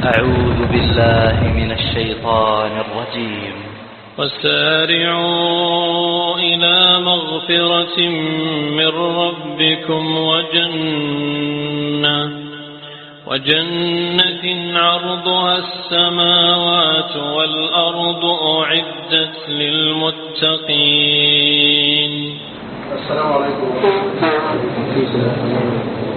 أعوذ بالله من الشيطان الرجيم وسارعوا إلى مغفرة من ربكم وجنة وجنة عرضها السماوات والأرض أعدت للمتقين السلام عليكم ورحمة الله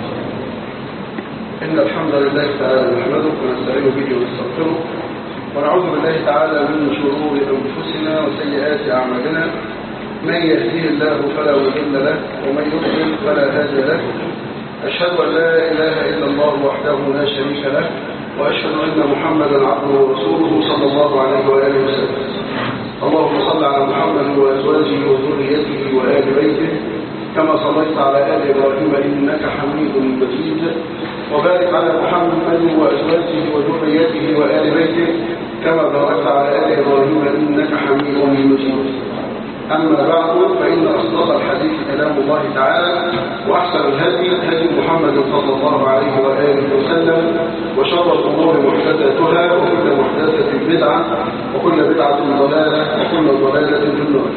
إن الحمد لله تعالى نحمده ونستعين به ونستغفره ونعوذ بالله تعالى من شرور أنفسنا وسيئات أعمالنا من يهديه الله فلا مضل له ومن يضلل فلا هادي له أشهد أن لا إله إلا الله وحده لا شريك له وأشهد أن محمدا عبده ورسوله صلى الله عليه وآله وسلم اللهم صل على محمد وأزواجه وذريته وآل بيته كما صليت على آل إبراهيم إنك حميد مجيد وبارك على محمد وأزواجه وذريته وآل بيته كما باركت على آل إبراهيم إنك حميد مجيد أما بعد فإن أصدق الحديث كلام الله تعالى وأحسن الهدي هدي محمد صلى الله عليه وآله وسلم وشر الأمور محدثاتها وكل محدثة بدعة وكل بدعة ضلالة وكل ضلالة في النار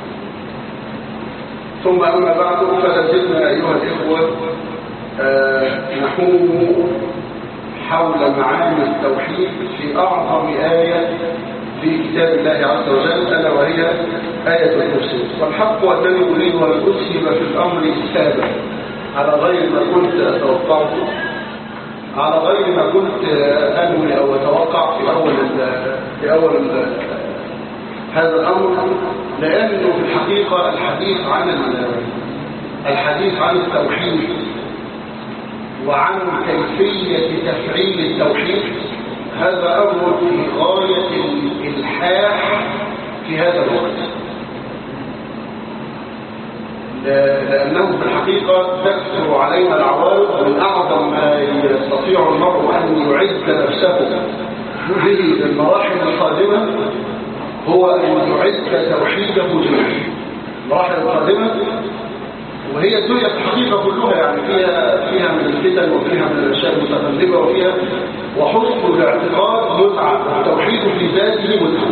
ثم أما بعد فلا زلنا أيها الإخوة آه نحوم حول معاني التوحيد في أعظم آية في كتاب الله عز وجل ألا وهي آية الكرسي والحق الذي أريد أن أسهم في الأمر إسهابا على غير ما كنت أتوقعه على غير ما كنت أنوي أو أتوقع في أول في أول هذا الأمر لأنه في الحقيقة الحديث عن الحديث عن التوحيد وعن كيفية تفعيل التوحيد هذا أمر في غاية الإلحاح في هذا الوقت لأنه في الحقيقة تكثر علينا العوارض من أعظم ما يستطيع المرء أن يعد نفسه به للمراحل القادمة هو أن يعد توحيده جميعا المراحل القادمة وهي الدنيا في الحقيقة كلها يعني فيها فيها من الفتن وفيها من الأشياء المتقلبة وفيها وحسن الاعتقاد متعة والتوحيد في ذاته متعة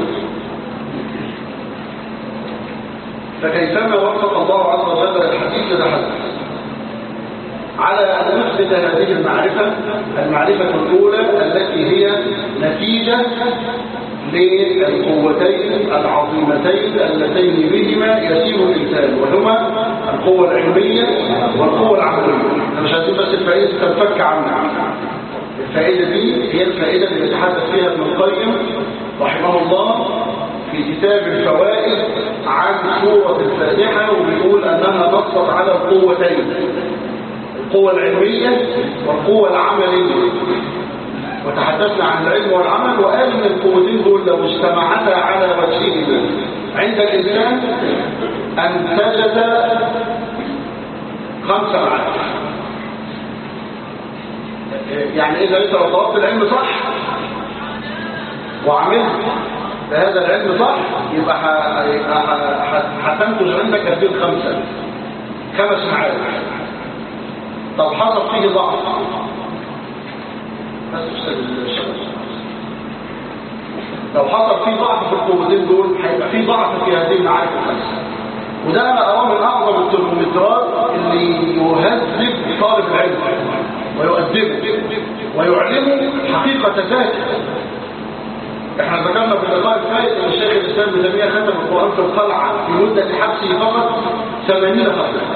فكيفما وفق الله عز وجل الحديث لحدث على أن نثبت هذه المعرفة المعرفة الأولى التي هي نتيجة للقوتين العظيمتين اللتين بهما يسير الإنسان وهما القوة العلمية والقوة العملية أنا مش عايزين بس الفائدة تنفك عنا الفائدة دي هي الفائدة اللي يتحدث فيها ابن القيم رحمه الله في كتاب الفوائد عن سورة الفاتحة وبيقول أنها نصت على القوتين القوة العلمية والقوة العملية وتحدثنا عن العلم والعمل وقال ان القوتين دول لو اجتمعتا على وجههما عند الإنسان أنتجت خمسة معارف يعني إذا أنت لو طلبت العلم صح وعملت بهذا العلم صح يبقى هتنتج عندك هذه الخمسة خمس معارف طب حصل فيه ضعف لو حصل فيه ضعف في القوتين دول هيبقى فيه ضعف في هذه المعارف الخمسه وده انا اراه من اعظم الترمومترات اللي يهذب طالب العلم ويؤدبه ويعلمه حقيقه ذاته احنا ذكرنا في اللقاء الفائت ان الشيخ الاسلام ابن تيميه ختم القران في القلعه في مده حبسه فقط 80 ختمه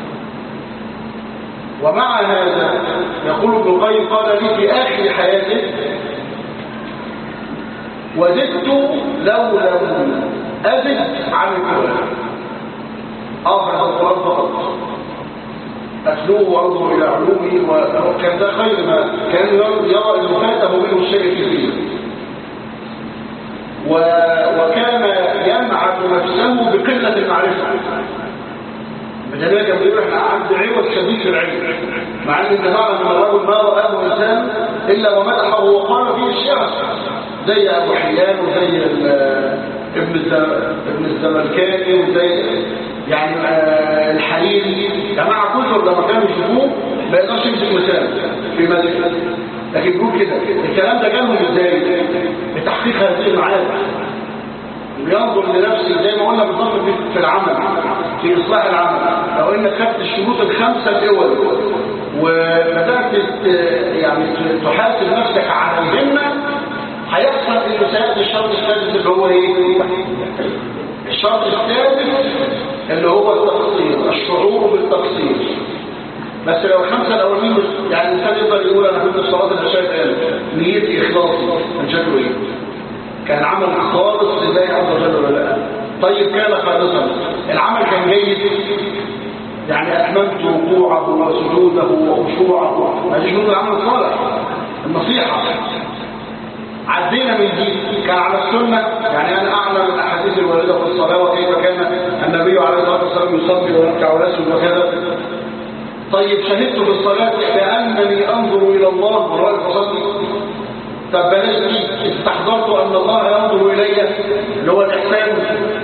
ومع هذا يقول ابن القيم قال لي في آخر حياته وددت لو لم أزد عن القرآن أفرد القرآن فقط أتلوه وأنظر إلى علومه وكان ده خير ما كان يرى أنه فاته منه الشيء كثير وكان يمعت نفسه بقلة المعرفة بدليل كان بيقول احنا عند عوض شديد في العلم مع ان نعلم ان الرجل ما رآه انسان الا ومدحه وقال فيه الشعر زي ابو حيان وزي ابن ابن الزملكاني وزي يعني الحليم جماعه كثر لما كانوا يشوفوه ما يقدرش يمسك لسانه في مدح لكن بيقول كده الكلام ده جالهم ازاي بتحقيق هذه المعارف بينظر لنفسه زي ما قلنا بالضبط في- في العمل في اصلاح العمل لو انك خدت الشروط الخمسه الاول وبدات ت- يعني ت- تحاسب نفسك على الهمه هيحصل انه سياتي الشرط السادس اللي هو ايه الشرط السادس اللي هو التقصير الشعور بالتقصير بس لو الخمسه الاولين بس- يعني الانسان يقدر يقول انا كنت في صلاه العشاء قال نيتي اخلاصي كان شكله ايه كان عمل خالص لله عز وجل ولا لا طيب كان خالصا العمل كان جيد يعني اتممت وقوعه وسجوده وخشوعه هذه شروط العمل الصالح النصيحه عدينا من دي كان على السنه يعني انا اعلم الاحاديث الوارده في الصلاه وكيف كان النبي عليه الصلاه والسلام يصلي ويركع ويسجد وكذا طيب شهدت في الصلاه كانني انظر الى الله وراء اصلي طب بلاش دي استحضرت ان الله ينظر الي اللي هو الاحسان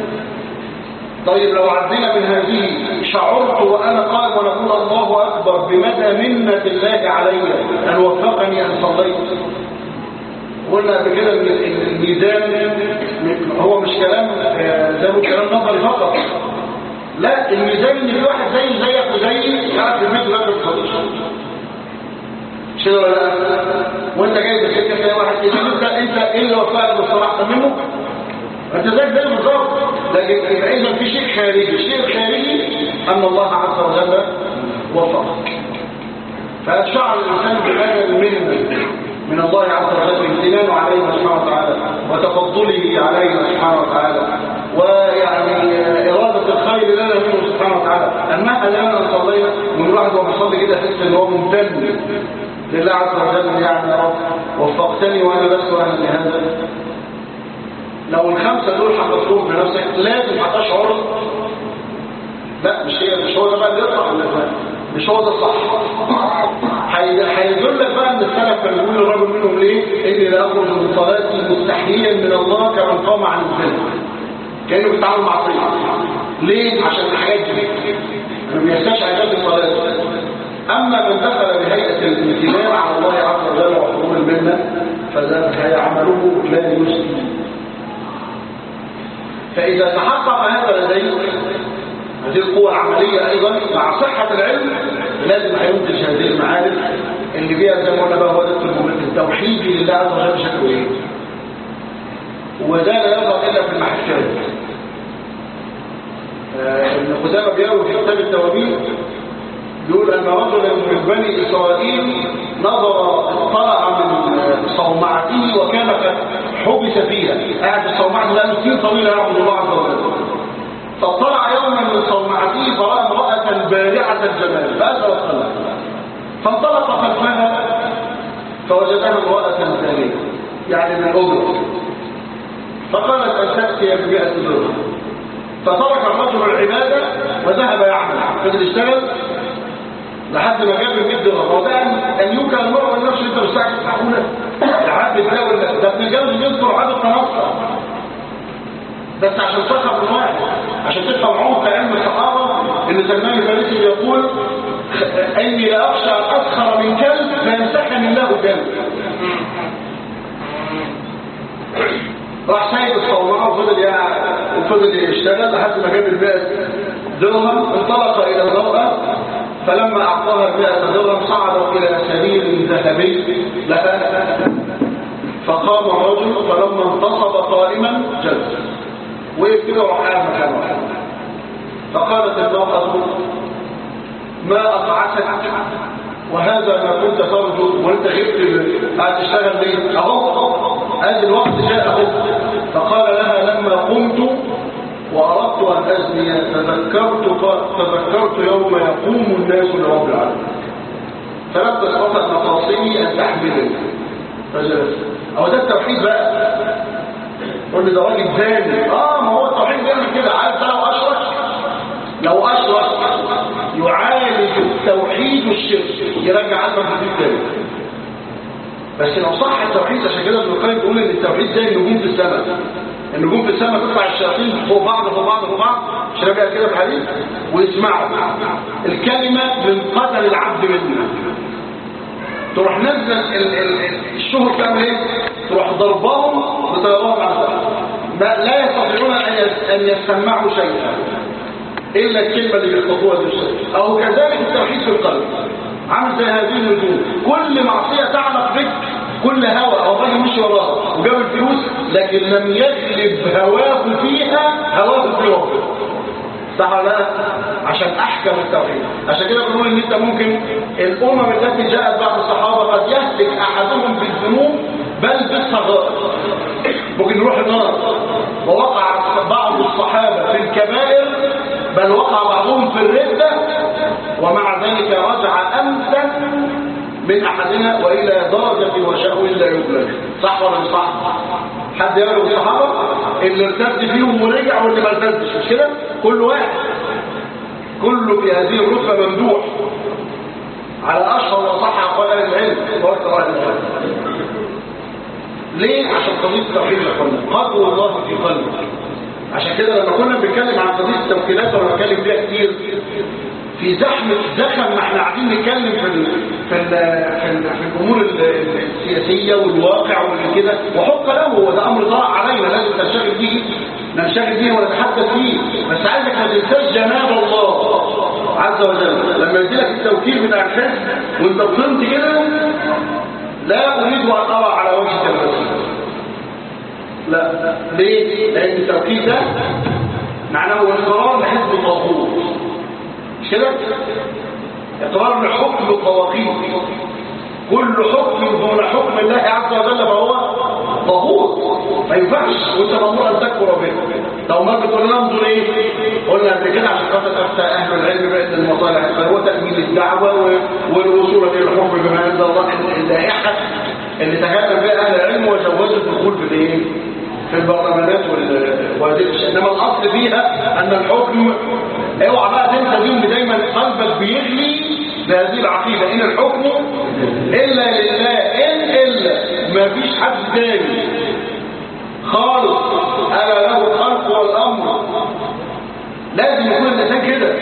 طيب لو عدينا من هذه شعرت وانا قائم ونقول الله اكبر بمدى منه الله علي ان وفقني ان صليت قلنا قبل كده ان إن الميزان هو مش كلام آه، زي ما كلام نظري فقط لا الميزان ان في واحد زي زيك وزيي قاعد في البيت وياكل الفطير مش كده ولا لا وانت جاي بالسكه تلاقي واحد كده انت انت ايه اللي وفقك بالصراحه منه انت زيك زيه بالظبط لكن يبقى اذا في شيء خارجي الشيء الخارجي ان الله عز وجل وفقك فشعر الانسان بهذا المنه من الله عز وجل امتنانه علينا سبحانه وتعالى وتفضله علينا سبحانه وتعالى ويعني إرادة الخير لنا منه سبحانه وتعالى أما أننا صلينا من الواحد وهو بيصلي كده يحس إن هو ممتن لله عز وجل يعني يا رب وفقتني وأنا لست أهلا لهذا لو الخمسة دول حفظتهم في نفسك لازم هتشعر لا مش هي مش هو ده بقى اللي يطلع ولا لا؟ مش هو ده الصح هي- هيدلك بقى ان السلف كان بيقول الرجل منهم ليه اني لا اخرج من صلاتي مستحيا من الله كمن قام عن الزنا كانه بيتعامل مع طيب ليه عشان الحاجات دي ما بيستشعر قلب صلاته اما من دخل بهيئه الامتنان على الله عز وجل وحضور المنه فذلك عمله لا يسلم فاذا تحقق هذا لديك هذه القوة العملية أيضا مع صحة العلم لازم هينتج هذه المعارف اللي بيها زي ما قلنا بقى هو ده التوحيد لله عز وجل شكله ايه وده لا يظهر إلا في المحكات آه، ابن خزامة بيروي في كتاب التوابين يقول أن رجلا من بني إسرائيل نظر اطلع من صومعته وكان قد حبس فيها قاعد في صومعته لأنه سنين طويلة يعبد الله عز وجل فاطلع يوما من صومعته فرأى امرأة بارعة الجمال فأسأل الصلاة فانطلق خلفها فوجدها امرأة ثانية يعني من أجرة فقالت أن تأتي بمئة درهم فترك الرجل العبادة وذهب يعمل فضل يشتغل لحد ما جاب 100 درهم وده أن يوكل المرء النفس أنت مستعجل معقولة العبد الدولة ده ابن جوز بيذكر عدد تنصر بس عشان تفهم واحد عشان تفهم عمق علم الصحابة ان سلمان الفارسي بيقول اني لا اخشى ان اسخر من كلب فيمسحني الله كلب راح سايب الصومعه وفضل يعني وفضل يشتغل لحد ما جاب المئة درهم انطلق الى المرأة فلما اعطاها المئة درهم صعدوا الى سبيل ذهبي لها فقام الرجل فلما انتصب قائما جلس وقف كده وراح قاعد مكان واحد فقالت المرأة ما أطعتك وهذا ما كنت ترجو وانت غبت قاعد تشتغل ليه اهو ادي الوقت جاء اهو فقال لها لما قمت واردت ان ازني تذكرت تذكرت يوم يقوم الناس لرب العالمين فلم تستطع مفاصلي ان تحملني فجلست اهو ده التوحيد بقى قول لي ده راجل ثاني اه ما هو التوحيد بيعمل كده عارف ده لو اشرك لو اشرك يعالج التوحيد والشرك يرجع قلبك للدين تاني بس لو صح التوحيد عشان كده ابن القيم بيقول ان التوحيد زي النجوم في السماء النجوم في السماء تطلع الشياطين فوق بعض فوق بعض فوق بعض مش راجع كده في الحديث ويسمعوا الكلمه من قدر العبد منها تروح نزل ال- ال- ال- الشهر تعمل ايه تروح ضربهم بطيران على السماء ما لا يستطيعون ان يس- ان يسمعوا شيئا الا الكلمه اللي بيخطبوها دي الشيء او كذلك التوحيد في القلب عامل زي هذه النجوم كل معصيه تعلق بك كل هوى او راجل مشي وراها وجاب الفلوس لكن لم يغلب هواه فيها هواه في ربه صح ولا لا عشان احكم التوحيد عشان كده بنقول ان انت ممكن الامم التي جاءت بعد الصحابه قد يهلك احدهم بالذنوب بل بالصغائر ممكن يروح النار ووقع بعض الصحابه في الكبائر بل وقع بعضهم في الرده ومع ذلك رجع امسا من احدنا والى درجه وشاء لا يبلغ صح ولا مش صح حد يعرف الصحابه اللي ارتد فيهم ورجع واللي ما ارتدش مش كده كل واحد كله في هذه الرتبه ممدوح على اشهر وصح اقوال اهل العلم واكثر اهل العلم ليه عشان قضيه التوحيد يا اخوانا قدر الله في قلبك عشان كده لما كنا بنتكلم عن قضيه التوكيلات وانا بتكلم فيها كتير في زحمه زخم ما احنا قاعدين نتكلم في ال في ال في, ال في الامور ال- ال- السياسيه والواقع والكده وحق له وده امر طرأ علينا لازم ننشغل به ننشغل به ونتحدث فيه بس عايزك ما تنساش جناب الله عز وجل لما يديلك التوكيل بتاع الحزب وانت بتمضي كده لا اريد ان ارى على وجهك البصير لا ليه؟ لأن التوكيل ده معناه اقرار لحزب الطاغوت مش كده؟ اقرار لحكم الطواغيت كل حكم دون حكم الله عز وجل فهو طاغوت ما ينفعش وانت مامور ان تكفر به لو ما بتقول لنا انظر ايه قلنا قبل كده عشان خاطر افتى اهل العلم بان المصالح فهو تامين الدعوه و- والوصول الى الحكم بما انزل الله اللائحه اللي تكلم بها اهل العلم وجوزوا الدخول في الايه في البرلمانات وال- وهذه الاشياء انما الاصل فيها ان الحكم اوعى بقى تنسى دي ان دايما قلبك بيغلي بهذه العقيده ان الحكم الا لله ان الا ما فيش حد تاني خالص الا له الخلق والامر لازم يكون الانسان كده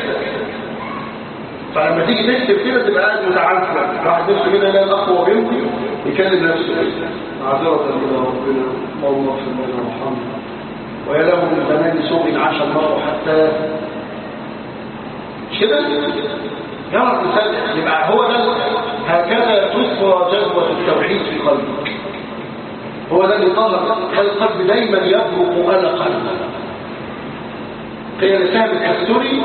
فلما تيجي تكتب كده تبقى قاعد متعافى واحد نفسه كده يلاقي الاخ وهو بيمضي يكلم نفسه معذرة إلى ربنا اللهم اغفر لنا وارحمنا ويا له من زمان سوء عاش المرء حتى مش كده يرى الإنسان يبقى هو ده هكذا تسرى جذوة التوحيد في قلبك هو ده اللي طلب القلب دايما يبرق قلقا قيل سهل الكستوري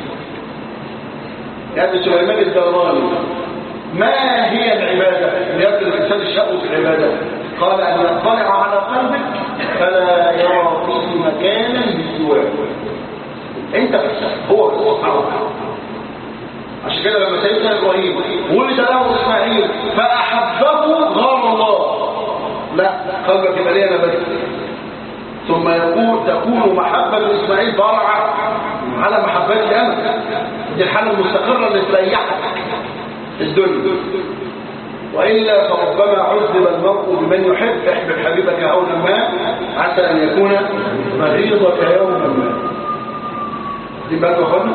يعني سليمان الدراني ما هي العبادة اللي يبدو الإنسان الشأو في العبادة قال أن يطلع على قلبك فلا يرى فيه مكانا للسواء انت بس هو بس سبحانه وتعالى عشان كده لما سيدنا ابراهيم ولد له اسماعيل فاحبه غار الله لا قلبك يبقى ليه انا بس ثم يقول تكون محبه اسماعيل فرعا على محبتي انا دي الحاله المستقره اللي تريحك في الدنيا والا فربما عذب المرء بمن يحب احبب حبيبك هونا ما عسى ان يكون مريضك يوما ما دي بقى اخوانا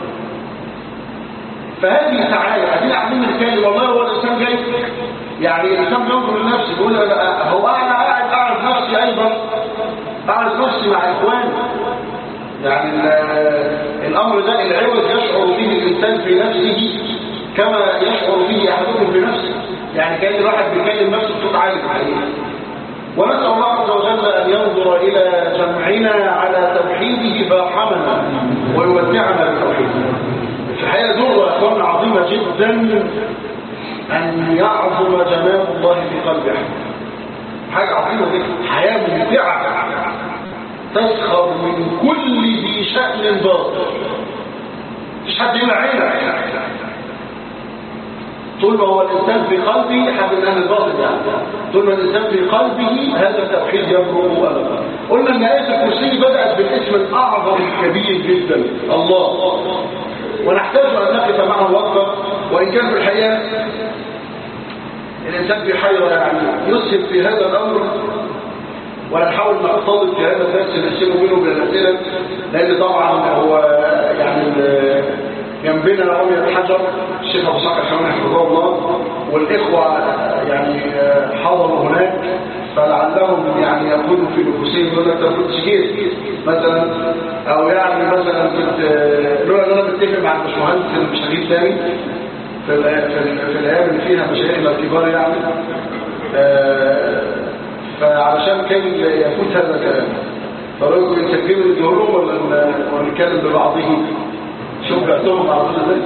فهذه سعايا قاعدين قاعدين نتكلم والله هو الانسان جاي يعني الانسان بينظر لنفسه بيقول أنا- هو انا قاعد اعرف نفسي ايضا اعرف نفسي مع اخواني يعني ال- الامر ده العوض يشعر به الانسان في نفسه كما يشعر به احدكم في نفسه يعني كان الواحد بيكلم نفسه بصوت عالي الحقيقه ونسأل الله عز وجل أن ينظر إلى جمعنا على توحيده فيرحمنا ويمتعنا بتوحيده في الحقيقة ذرة يا أخوانا عظيمة جدا أن يعظم جناب الله في قلب أحد حاجة عظيمة جدا حياة ممتعة تسخر من كل ذي شأن باطل مش حد يمنع عينك طول ما هو الإنسان في قلبه حد من أهل الباطل يعني طول ما الإنسان في قلبه هذا التوحيد يبرو أبدا قلنا أن آية الكرسي بدأت بالاسم الأعظم الكبير جدا الله ونحتاج أن نقف معه وقفة وإن كان في الحقيقة الإنسان في حيرة يعني يسهل في هذا الأمر ونحاول نقتضي في هذا الدرس نقسمه بينه وبين الأسئلة لأن طبعا هو يعني ال- جنبنا رمية الحجر الشيخ ابو صقر الحماني حفظه الله والاخوه يعني حضروا هناك فلعلهم يعني يقولوا في نفوسهم يقول لك كنت جيت مثلا او يعني مثلا كنت لولا ان انا متفق مع الباشمهندس اللي مش هجيب تاني في ال- في ال- في الايام اللي فيها مشايخنا الكبار يعني آه، فعلشان كان يفوت هذا الكلام فقالوا لكم نسجلوا نديهولهم ولا ن- ولا نتكلم ببعضهم شوف بعتهم على طول ازاي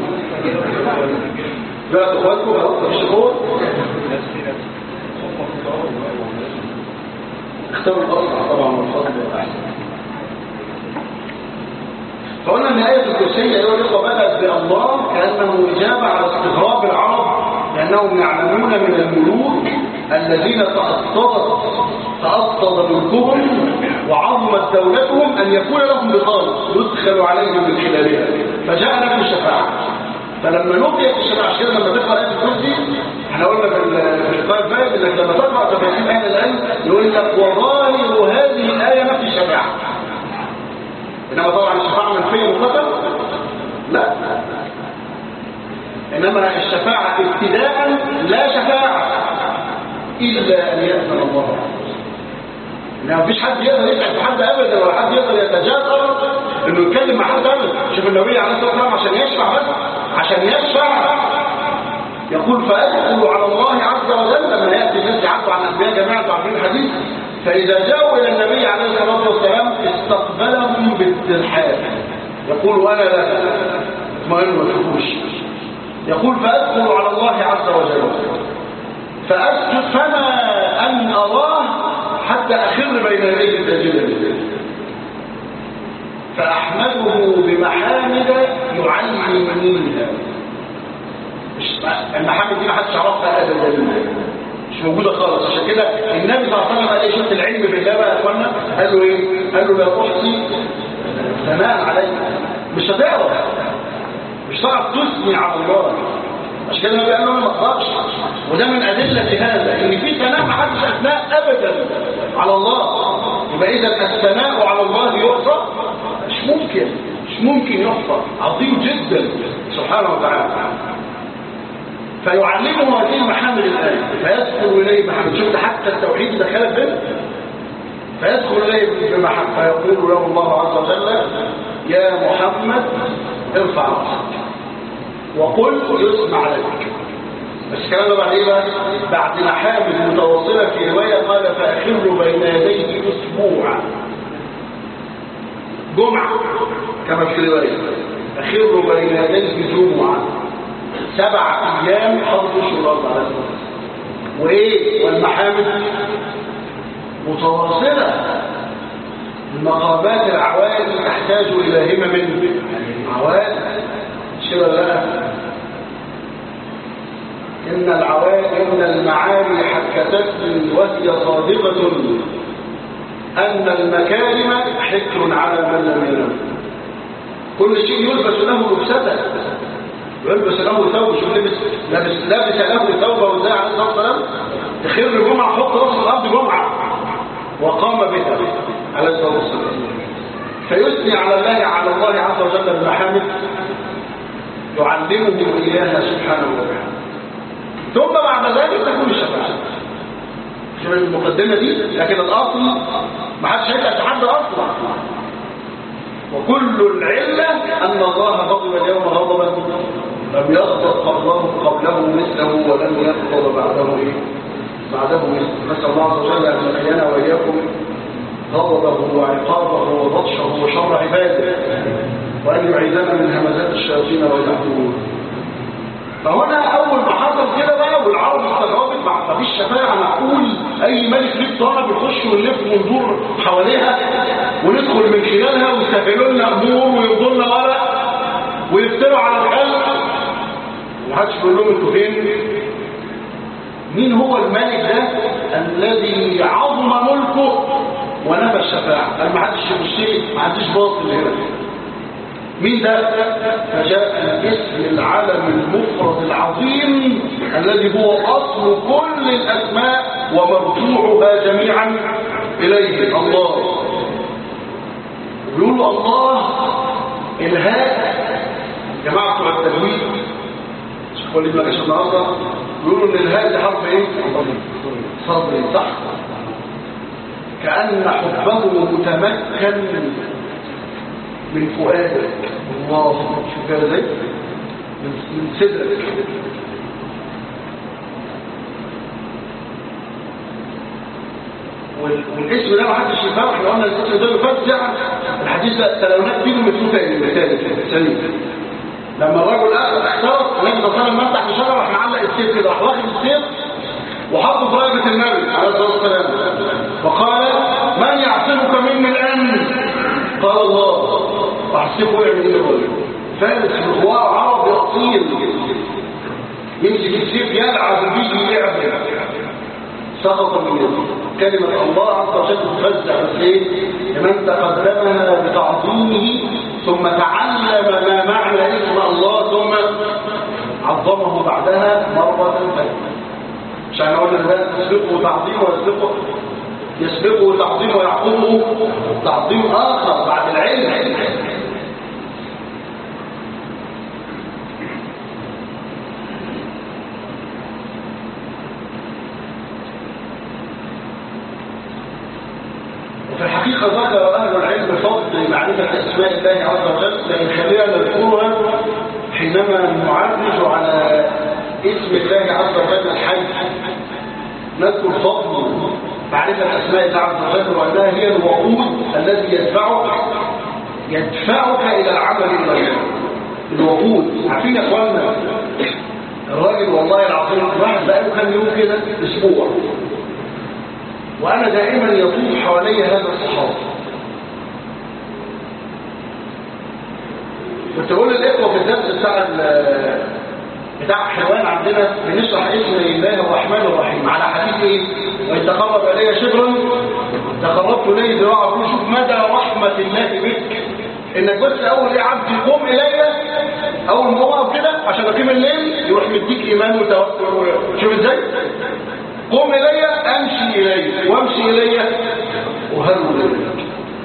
بعت اخواتكم خلاص مفيش اخوه اختاروا الاسرع طبعا والفضل احسن فقلنا ان آية الكرسي أيها الإخوة بدأت بالله كأنه إجابة على استغراب العرب لأنهم يعلمون من الملوك الذين تأصدت تأصد ملكهم وعظمت دولتهم أن يكون لهم بطانة يدخل عليهم من خلالها فجاء لكم الشفاعة فلما نقيت الشفاعة عشان كده لما تقرأ آية الكرسي احنا قلنا في ال- في اللقاء الفائت انك لما تقرأ تفاصيل أهل العلم يقول لك وظاهر هذه الآية نفي الشفاعة إنما طبعا الشفاعة منفية مطلقا لا إنما الشفاعة ابتداء لا شفاعة إلا أن يأذن الله إنما مفيش حد يقدر يسعد في حد أبدا ولا حد يقدر يتجاسر إنه يتكلم مع حد أبدا شوف النبي عليه الصلاة والسلام عشان يشفع بس عشان يشفع يقول فأدخل على الله عز وجل لما يأتي الناس يعدوا على الأنبياء جميعا تعرفين الحديث فإذا جاءوا إلى النبي عليه الصلاة والسلام استقبلهم بالترحاب يقول أنا لا اطمئنوا ما تخافوش يقول فأدخل على الله عز وجل فأسجد فما أن أراه حتى أخر بين يديه ساجدا فأحمده بمحامد يعلمنيها مش المحامد دي ما حدش يعرفها ابدا مش موجوده خالص عشان كده النبي صلى الله عليه وسلم قال ايه شفت العلم بالله بقى يا اخوانا قال له ايه قال له لا احصي ثناء عليك مش هتعرف مش هتعرف تثني على الله عشان كده النبي قال له انا ما اقدرش وده من ادله هذا ان في ثناء ما حدش اثناء ابدا على الله يبقى اذا الثناء على الله يحصى مش ممكن مش ممكن يحصى عظيم جدا سبحانه وتعالى فيعلمه هذه المحامد الآية فيدخل إليه محمد شفت حتى التوحيد دخلت به فيدخل إليه بمحمد فيقول له الله عز وجل يا محمد ارفع رأسك وقل يسمع لك بس الكلام ده بعد ايه بقى؟ بعد محامد متواصلة في رواية قال فأخر بين يديه أسبوعا جمعة كما في رواية أخر بين يديه جمعة سبع ايام حضر الشراب على الاساس وايه والمحامد متواصله المقامات العوائد تحتاج الى همم عوائد شبه لا ان العوائد ان المعاني حكتتني وهي صادقه ان المكارم حكر على من لم ينم كل شيء يلبس له لبسته يلبس له ثوب شوف لبس لابس لابس له ثوبه وازاي عليه الصلاه والسلام تخر جمعه حط راس الارض جمعه وقام بها عليه الصلاه والسلام فيثني على الله على الله عز وجل المحامد يعلمه اياها سبحانه وتعالى ثم بعد ذلك تكون الشفاعه شوف المقدمه دي لكن الاصل ما حدش هيسال حد اصلا وكل العلة أن الله غضب اليوم غضبا لم يغضب قبله قبله مثله ولم يغضب بعده إيه؟ بعده مثله نسأل الله عز وجل أن يحيينا وإياكم غضبه وعقابه وبطشه وشر عباده وأن يعيذنا من همزات الشياطين ويحكمون فهنا أول ما حصل كده بقى والعرب استغربت مع مفيش شفاعة معقول أي ملك ليه طالب بيخش ونلف وندور حواليها وندخل من خلالها ويسهلوا لنا أمور ويفضوا لنا ورق ويفتروا على الخلق ومحدش بيقول لهم انتوا فين مين هو الملك ده الذي عظم ملكه ونفى الشفاعة قال ما حدش يخش ما حدش باطل هنا مين ده فجاء الاسم العلم المفرد العظيم الذي هو اصل كل الاسماء ومرجوعها جميعا اليه الله بيقولوا الله الهاء جماعة بتوع التجويد شيخ وليد ما جاش النهارده بيقولوا ان الهاء دي حرف ايه؟ صدري صح كأن حبه متمكن من فؤادك الله شوف كده ازاي من من صدرك وال- والاسم ده ما حدش يفهم احنا قلنا الاسم ده يفزع الحديث ده تلونات فيه مثله تاني مثال ثاني لما الرجل اخترت النبي صلى الله عليه وسلم مسح بشجره راح معلق السيف كده راح واخد السيف وحطه في رقبه النبي عليه الصلاه والسلام وقال من يعصمك مني الان قال الله راح السيف وقع من ايد الرجل فارس مغوار عربي اصيل يمسك السيف يلعب به لعبه سقط من يده كلمة الله عز وجل تفزع بس ايه لمن تقدمها بتعظيمه ثم تعلم ما معنى اسم الله ثم عظمه بعدها مرة ثانية عشان قلنا ده يسبقه تعظيم ويسبقه يسبقه تعظيم ويعقبه تعظيم آخر بعد العلم وفي الحقيقة ذكر أهل العلم فضل معرفة أسماء الله عز وجل لأن خلينا نذكرها حينما نعرج على اسم الله عز وجل الحي نذكر فضل معرفة أسماء الله عز وجل وأنها هي الوقود الذي يدفعك يدفعك إلى العمل إلى الله الوقود عارفين يا أخوانا الراجل والله العظيم الواحد بقاله كام يوم كده أسبوع وأنا دائما يطوف حوالي هذا الصحابي كنت بقول للإخوة في الدرس بتاع ال- بتاع حيوان عندنا بنشرح اسم الله الرحمن الرحيم على حديث ايه؟ وإن تقرب إلي شبرا تقربت إليه ذراعا كل شوف مدى رحمة الله بك إنك بس أول إيه عبدي قوم إلي أول ما أقف كده عشان أقيم الليل يروح مديك إيمان وتوكل شوف إزاي؟ قم إلي أمشي إلي وأمشي إلي وهرول إليك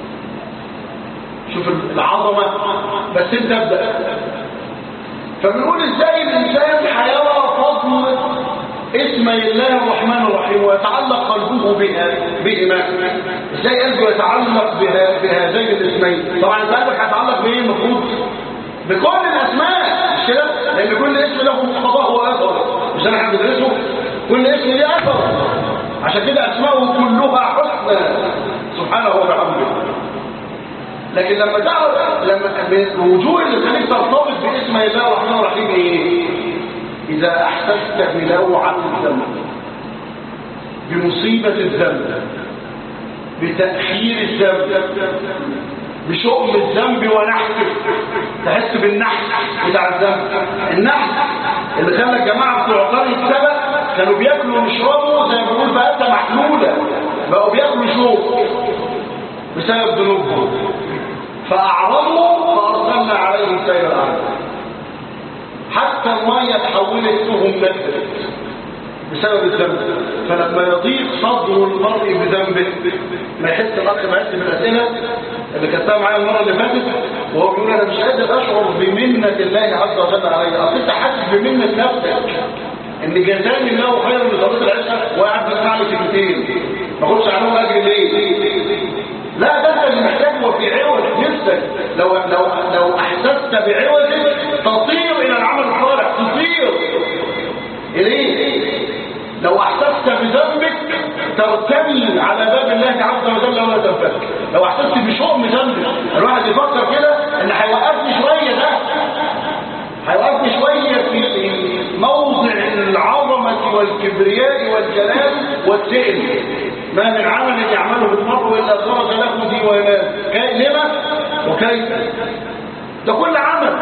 شوف العظمة بس انت ابدأ فبنقول ازاي الانسان حيرى فضل اسم الله الرحمن الرحيم ويتعلق قلبه بها بهما ازاي قلبه يتعلق بها بهذين الاسمين طبعا انت قلبك هيتعلق بايه المفروض بكل الاسماء مش كده لان كل اسم له مقتضاه واثر مش انا هندرسه كل اسم ليه اثر عشان كده اسماءه كلها حسنى سبحانه وبحمده لكن لما تعرف لما من وجوه اللي تخليك ترتبط باسم الله الرحمن الرحيم ايه اذا احسست بلوعه الذنب بمصيبه الذنب بتاخير الذنب بشؤم الذنب ونحسه تحس بالنحس بتاع الذنب النحس اللي خلى الجماعه بتوع قريه سبأ كانوا بياكلوا ويشربوا زي ما بيقول بقى محلوله بقوا بياكلوا شوك بسبب ذنوبهم فأعرضوا فأرسلنا عليهم سيل الأرض حتى المية تحولت لهم نكرت بسبب الذنب فلما يضيق صدر المرء بذنبه ما يحس الأخ ما يحس بالأسئلة اللي كتبها معايا المرة اللي فاتت وهو بيقول أنا مش قادر أشعر بمنة الله عز وجل علي أصل أنت حاسس بمنة نفسك إن جزاني الله خير من صلاة العشاء وقاعد بسمع لي كلمتين ما اخدش عنهم أجر ليه؟ لا ده انت اللي محتاج وفي عوض نفسك لو لو لو احسست بعوضك تطير الى العمل الصالح تطير اليه لو احسست بذنبك ترتمي على باب الله عز وجل ولا تنفك لو احسست بشؤم ذنبك الواحد يفكر كده ان هيوقفني شويه ده هيوقفني شويه في موضع العظمه والكبرياء والجلال والسئل ما من عمل يعمله المرء إلا خرج له ديوانان لما وكيف ده كل عمل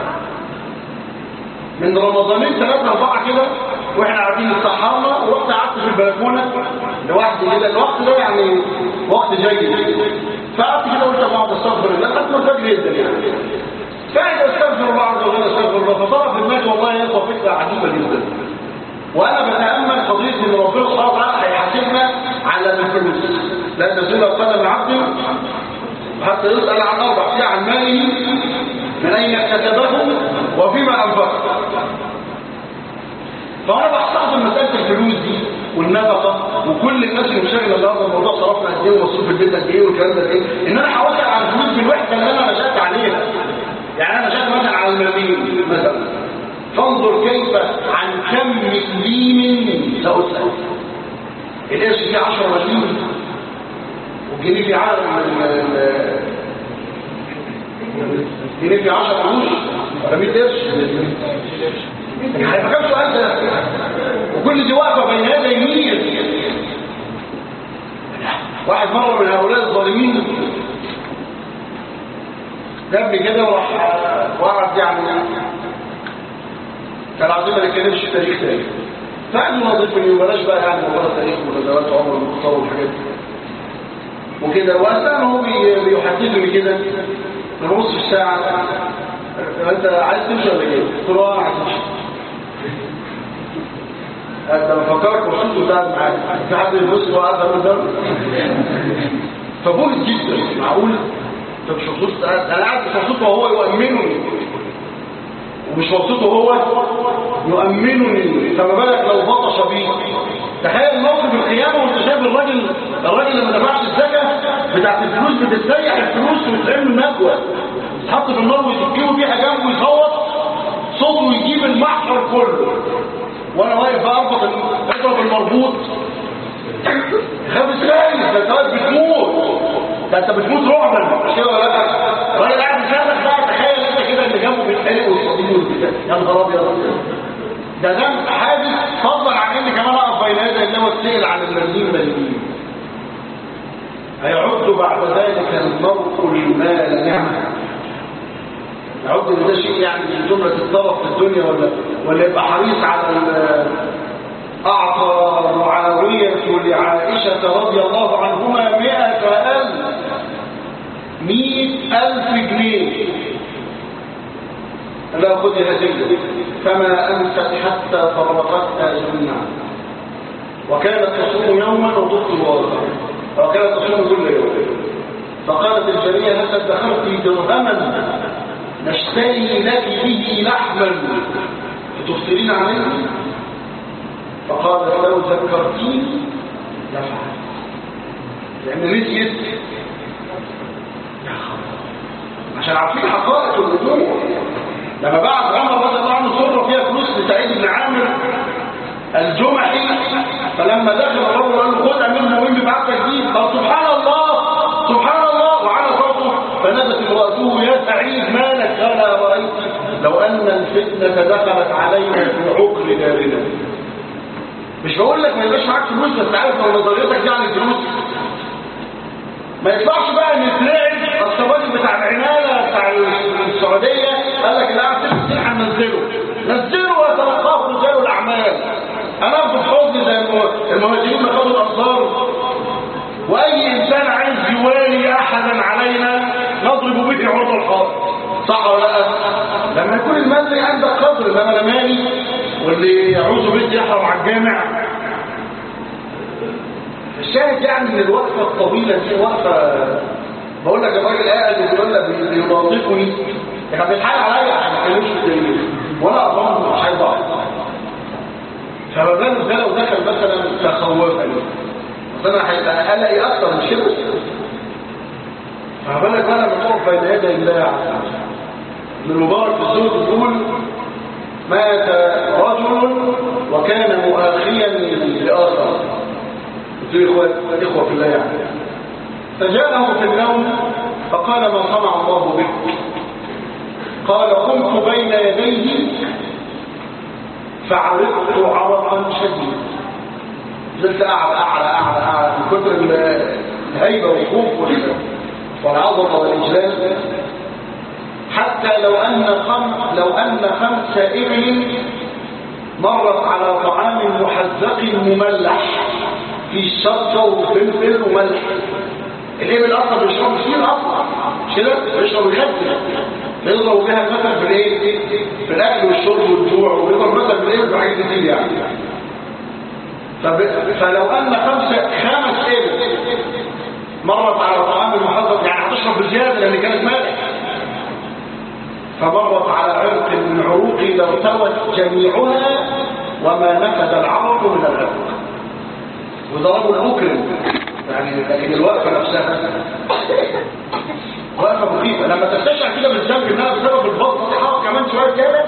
من رمضانين ثلاثة أربعة كده وإحنا قاعدين نتسحرنا ورحت قعدت في البلكونة لوحدي كده الوقت ده يعني وقت جيد فقعدت كده قلت بعض استغفر الله لحد ما الفجر جدا يعني فقعد استغفر الله عز وجل استغفر الله فطرى في دماغي والله يا فكرة عجيبة جدا وانا بتامل قضيه ان ربنا سبحانه وتعالى هيحاسبنا على الفلوس لا تزول قدم عبد حتى يسال عن اربع فيها عن ماله من اين اكتسبه وفيما انفقت فانا بستخدم مساله الفلوس دي والنفقه وكل الناس اللي مشاغله النهارده الموضوع صرفنا قد ايه ومصروف البيت قد ايه والكلام ده ايه ان انا حوالي على الفلوس بالوحده اللي انا نشات عليها يعني انا نشات مثلا على المليم مثلا فانظر كيف عن كم مليم سأسأل القرش فيه 10 مليم والجنيه فيه عدد الجنيه فيه 10 قروش ولا 100 قرش هيبقى كم سؤال ده وكل دي واقفه بين يدي مين واحد مره من هؤلاء الظالمين جابني كده وراح وقعد يعني كان عايزين ما نتكلمش في تاريخ تاني فقال وظيفني وبلاش بقى يعني مجرد تاريخ وغزوات عمر المختار والحاجات دي وكده واثناء هو بي- بيحدثني كده نبص في الساعه انت عايز تمشي ولا ايه؟ قلت له اه عايز امشي انت بفكرك مبسوط وقاعد معاك في حد يبص وقاعد قدام فبهت جدا معقول انت مش مبسوط انا قاعد مش مبسوط وهو يؤمنني ومش مبسوط وهو يؤمنني فما بالك لو بطش بي تخيل موقف القيامه وانت شايف الراجل الراجل اللي ما دفعش الزكاه بتاعت الفلوس بتستريح الفلوس وتعمل نجوى تحط في النار ويتكيوا فيها جنبه ويصوت صوته يجيب المحفر كله وانا واقف بقى اربط ال- اضرب المربوط خاف ازاي ده انت واقف بتموت ده انت بتموت رعبا مش كده ولا لا الراجل قاعد يسالك بقى تخيل انت كده اللي جنبه بيتحرق ويصطدمه والبتاع يا نهار ابيض ده ده حادث فضلا عن ان كمان اقف بين يدي الله واتسال عن المليين مليين هيعد بعد ذلك المرء المال نعمه يعد ان ده شيء يعني من جمله الطرف في الدنيا ولا ولا يبقى حريص على ال- اعطى معاويه لعائشه رضي الله عنهما مئة ألف مئة ألف جنيه لا خذ هدية فما أمست حتى فرقتها جميعا وكانت تصوم يوما وتفطر آخر وكانت تصوم كل يوم فقالت الجارية هل ادخرت درهما نشتري لك به لحما فتفطرين عليه فقالت لو ذكرتيني لفعل لأن نسيت يا خبر عشان عارفين حقائق الوضوء لما بعت عمر رضي الله عنه سره فيها فلوس لسعيد بن عامر الجمحي فلما دخل الرجل قال له خد امير المؤمنين ببعثه جديد قال سبحان الله سبحان الله وعلى صوته فنادت امراته يا سعيد ما لك قال ارايت لو ان الفتنه دخلت علينا في عقر دارنا مش بقول لك ما يبقاش معاك فلوس بس عارف لو نظريتك دي عن الفلوس ما يطلعش بقى ان تلاقي اصل الراجل بتاع العماله بتاع السعوديه قال لك لا ست سنين هننزله نزله وتلقاه رجال الاعمال انا اخد حضن زي المه- المهاجرين ما خدوا الانصار واي انسان عايز يوالي احدا علينا نضرب به عرض الحائط صح ولا لا لما يكون المال ده عندك قدر انما انا مالي واللي يعوز بيت يحرم على الجامع الشاهد يعني ان الوقفه الطويله دي وقفه بقول لك الراجل قاعد بيقول لك بي- بيناطقني كان بيتحايل عليا عشان ما اتكلمش في التاريخ وانا اظن مش عايز اقعد فما بالك ده لو دخل مثلا تخوفا اصل انا هيبقى قلقي اكتر مش كده فما بالك بقى لما تقف بين يدي الله عز وجل من المبارك في الزوج يقول مات رجل وكان مؤاخيا لاخر قلت له إخوة إخوة في الله يعني فجاءه في النوم فقال ما صنع الله بك قال قمت بين يديه فعرقت عرقا شديدا زلت أعلى أعلى أعلى أعلى من كثر ال- الهيبة والخوف وال- والعظمة والإجلال حتى لو أن خم لو أن خمس إبل مرت على طعام محزق مملح في شطة وفلفل وملح الإبل أصلا بيشرب كتير أصلا مش كده بيشرب يخدم بيضربوا بيها المثل في الايه في الاكل والشرب والجوع وبيضرب مثل في الايه في حاجات كتير يعني فب... فلو ان خمسه خمس ابل مرت على طعام المحضر يعني هتشرب بزياده لان كانت مالح فمرت على عرق عروقي لو ارتوت جميعها وما نفذ العرق من العرق وده رجل مكرم يعني لكن الوقفه نفسها وقفه مخيفه لما تستشعر كده بالذنب انها بسبب البطن دي حاط كمان شويه زياده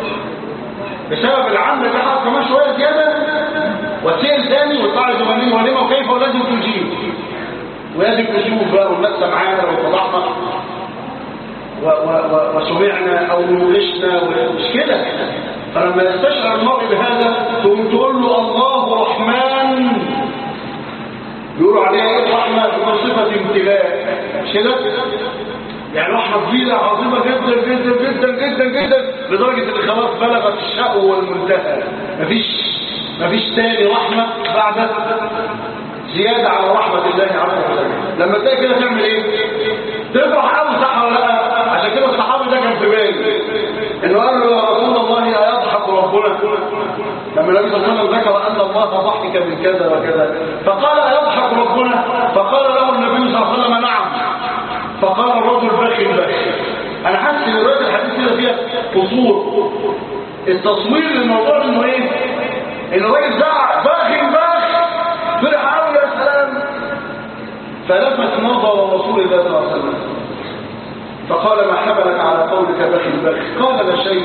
بسبب العمل ده حاط كمان شويه زياده وتسال تاني وتطلع زمانين ولما وكيف ولازم تجيب ولازم نشوف بقى والناس سمعانا وفضحنا و- و- و- وسمعنا او نوقشنا مش كده فلما يستشعر المرء بهذا تقوم تقول له الله رحمن يقولوا عليها ايه رحمه بصفه امتلاء مش كده يعني رحمه كبيره عظيمه جدا جدا جدا جدا جدا لدرجه ان خلاص بلغت الشقوه والمنتهى مفيش مفيش تاني رحمه بعد زياده على رحمه الله عز وجل لما تلاقي كده تعمل ايه تفرح قوي صح ولا لا عشان كده الصحابي ده كان في باله انه قال له يا رسول الله ايضحك ربنا لما النبي صلى الله عليه وسلم ذكر ان الله ضحك من كذا وكذا فقال ايضحك ربنا فقال له النبي صلى الله عليه وسلم نعم فقال الرجل بخي بخي انا حاسس ان روايه الحديث كده فيها قصور التصوير للموضوع انه ايه ان الراجل زعق بخي بخي فرح قوي يا سلام فلفت نظر رسول الله صلى الله عليه وسلم فقال ما حملك على قولك بخي بخي قال لا شيء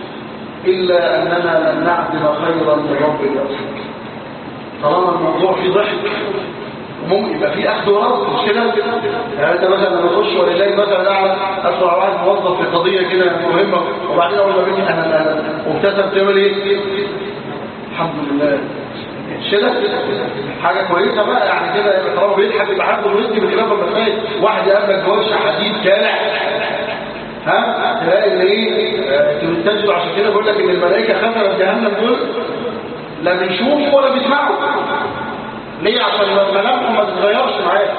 إلا أننا لن نعدم خيرا من رب الأرض طالما الموضوع فيه ضحك وممكن يبقى فيه أخذ ورد مش كده يعني أنت مثلا لما تخش ولله مثلا قاعد أسرع واحد موظف في قضية كده مهمة وبعدين أقول له بني أنا أنا وابتسم تعمل إيه؟ الحمد لله مش كده حاجة كويسة بقى يعني كده طالما بيضحك يبقى عنده رزق بخلاف المسائل واحد يقابلك جوابش حديد كالع ها تلاقي ان ايه تستجد عشان كده بقول لك ان الملائكه خسرت جهنم دول لا بيشوفوا ولا بيسمعوا ليه عشان ملامحهم ما تتغيرش معاك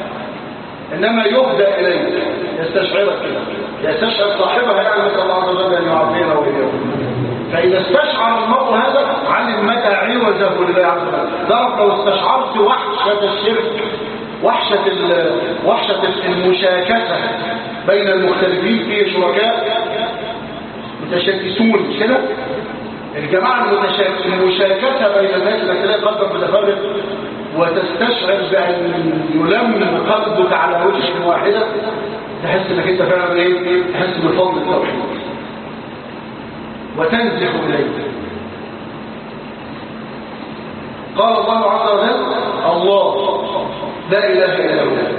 انما يهدى اليك يستشعرك كده يستشعر صاحبها يعني نسال الله عز وجل ان يعافينا واياكم فاذا استشعر المرء هذا علم متى عوزه لله عز وجل تعرف لو استشعرت وحشه الشرك وحشه ال- وحشه المشاكسه بين المختلفين في شركاء متشاكسون مش كده الجماعة المتشاك- المشاكسة بين الناس انك تلاقي قلبك متفرق وتستشعر بأن يلم قلبك على وجه واحدة تحس انك انت فعلا ايه تحس بفضل التوحيد وتنزح اليه قال الله عز وجل الله لا اله الا هو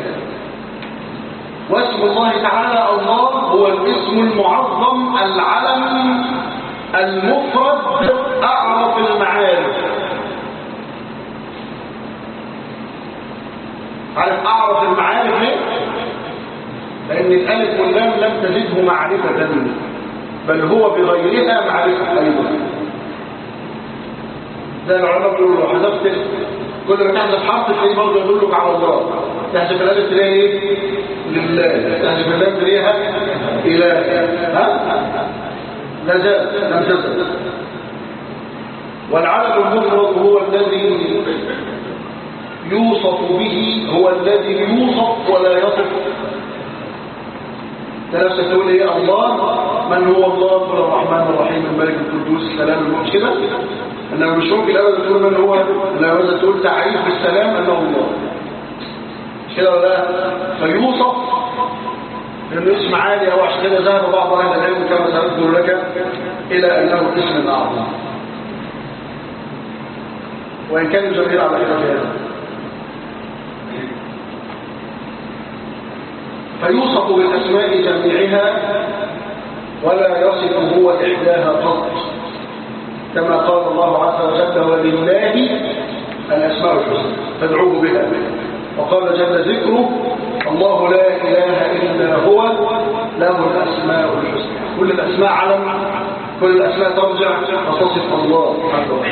واسم الله تعالى الله هو الاسم المعظم العلم المفرد أعرف المعارف عارف أعرف المعارف ليه؟ لأن الألف واللام لم تزده معرفة بل هو بغيرها معرفة أيضا ده العلماء بيقولوا لو حذفت كل ما تحذف حرف تلاقيه برضه يدلك على الله تحذف الالف تلاقي ايه لله تحذف اللام تلاقيها اله ها لا زال لم تزل والعلم المفرد هو الذي يوصف به هو الذي يوصف ولا يصف ده نفسك تقول ايه الله من هو الله هو الرحمن الرحيم الملك القدوس السلام المؤمن كده انما مش ممكن ابدا تقول من هو لا ابدا تقول تعريف بالسلام انه الله مش كده ولا لا فيوصف لانه اسم عالي او عشان كده ذهب بعض اهل العلم كما ساذكر لك الى انه اسم اعظم وان كان الجميع على خلاف هذا فيوصف بالاسماء جميعها ولا يصف هو احداها قط كما قال الله عز وجل ولله الأسماء الحسنى فادعوه بها وقال جل ذكره الله لا إله إلا هو له الأسماء الحسنى كل الأسماء علم كل الأسماء ترجع وتصف الله عز وجل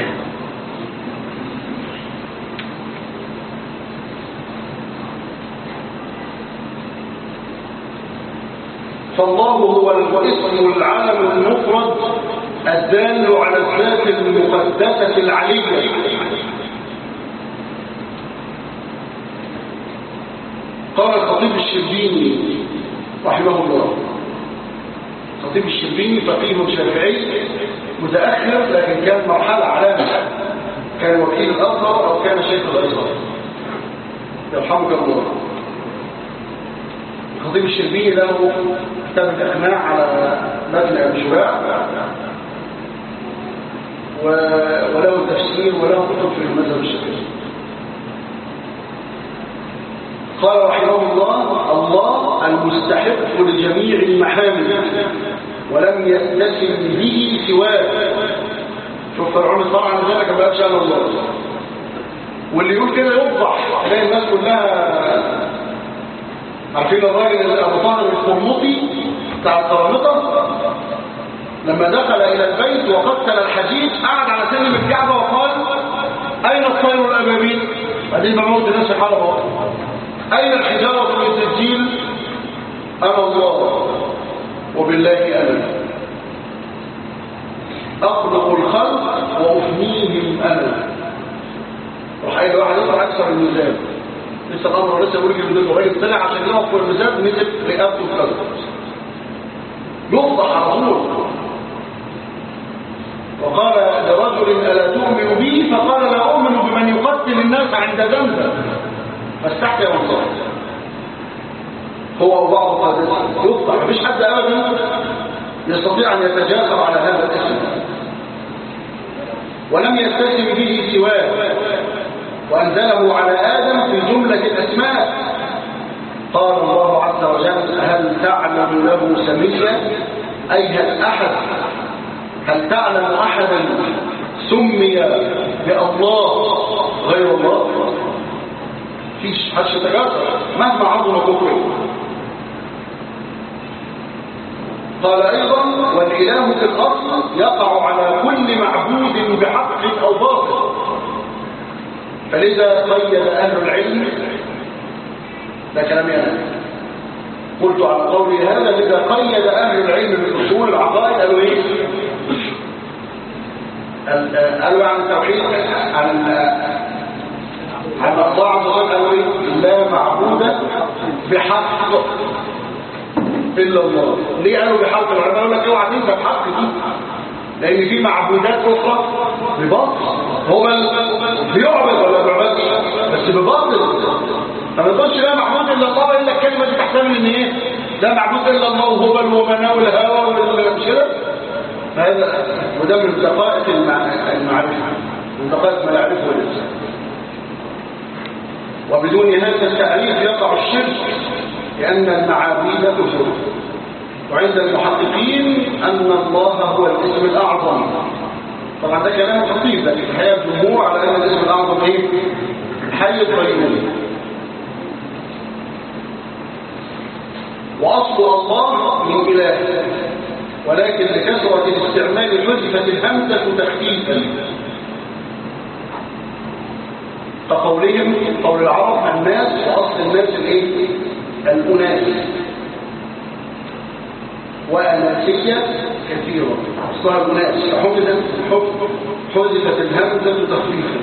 فالله هو الاسم العلم المفرد الدال على الذات المقدسة العلية قال الخطيب الشربيني رحمه الله الخطيب الشربيني الشربيني فقيه شافعي متأخر لكن كان مرحلة علامة كان وكيل الأزهر أو كان شيخ الأزهر يرحمك الله الخطيب الشربيني له كتاب الإقناع على متن أبي شجاع و- وله تفسير وله كتب في المذهب الشافعي قال رحمه الله الله المستحق لجميع المحامد ولم يتسم به سواه شوف فرعون طبعا ذلك ما قالش انا الله واللي يقول كده يفضح تلاقي الناس كلها عارفين الراجل اللي ابو طاهر القرمطي بتاع القرامطه لما دخل الى البيت وقتل الحجيج قعد على سلم الكعبه وقال اين الطير الابابيل بعدين بموت الناس في حلبه اين الحجاره من السجيل انا الله وبالله انا اخلق الخلق وافنيهم انا راح قايل واحد يطلع اكثر الميزان لسه الامر لسه بيقول لك الميزان الراجل طلع عشان يقف في الميزان نزل رقبته كذا يفضح على طول وقال لرجل ألا تؤمن بي فقال لا أؤمن بمن يقتل الناس عند ذنبه فاستحكى الله هو وبعض قادته يفضح مفيش حد أبدا يستطيع أن يتجاسر على هذا الاسم ولم يستسم به سواه وأنزله على آدم في جملة الأسماء قال الله عز وجل هل تعلم له سميا أي هل أحد هل تعلم أحدا سمي بالله غير الله فيش حدش يتجاسر مهما عظم كفره قال أيضا والإله في الأصل يقع على كل معبود بحق أو باطل فلذا قيد أهل العلم ده كلامي أنا قلت على قولي هذا لذا قيد أهل العلم بالأصول العقائد قالوا إيه؟ ال- قالوا عن التوحيد عن عن الله عز وجل قالوا إيه؟ لا معبود بحق إلا الله ليه قالوا بحق العلماء يقول لك اوعى تنسى بحق دي لأن في معبودات أخرى بباطل هو ال- بيعبد ولا بيعبدش بس بباطل فما تقولش لا معبود إلا الله إلا الكلمة دي تحتمل إن إيه لا معبود إلا الله وهبل ومناه والهوى والمش كده هذا وده من دقائق المع- المعرفة من دقائق ما يعرفه الإنسان وبدون هذا التعريف يقع الشرك لأن المعابيد كفر وعند المحققين أن الله هو الاسم الأعظم طبعا ده كلام خطير لكن الحقيقة الجمهور على أن الاسم الأعظم إيه؟ الحي القيوم وأصل الله من إله ولكن لكثرة الاستعمال حذفت الهمزة تخفيفا كقولهم قول العرب الناس وأصل الناس الايه الأناس وأناسية كثيرة أصلها الأناس فحفظت حذفت الهمزة تخفيفا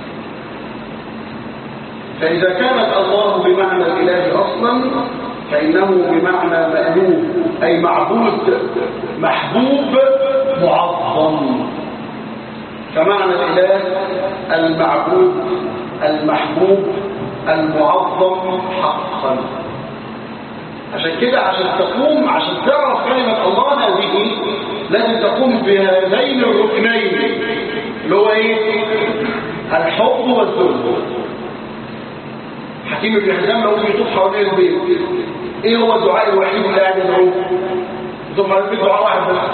فإذا كانت الله بمعنى الإله أصلا فإنه بمعنى مألوف أي معبود محبوب معظم فمعنى الإله المعبود المحبوب المعظم حقا عشان كده عشان تقوم عشان تعرف كلمة الله هذه لازم تقوم بهذين الركنين اللي هو ايه الحب والذل حكيم بن حزام لو بيطوف حوالين البيت ايه هو الدعاء الوحيد اللي قاعد يدعوه ثم البيت دعاء واحد بس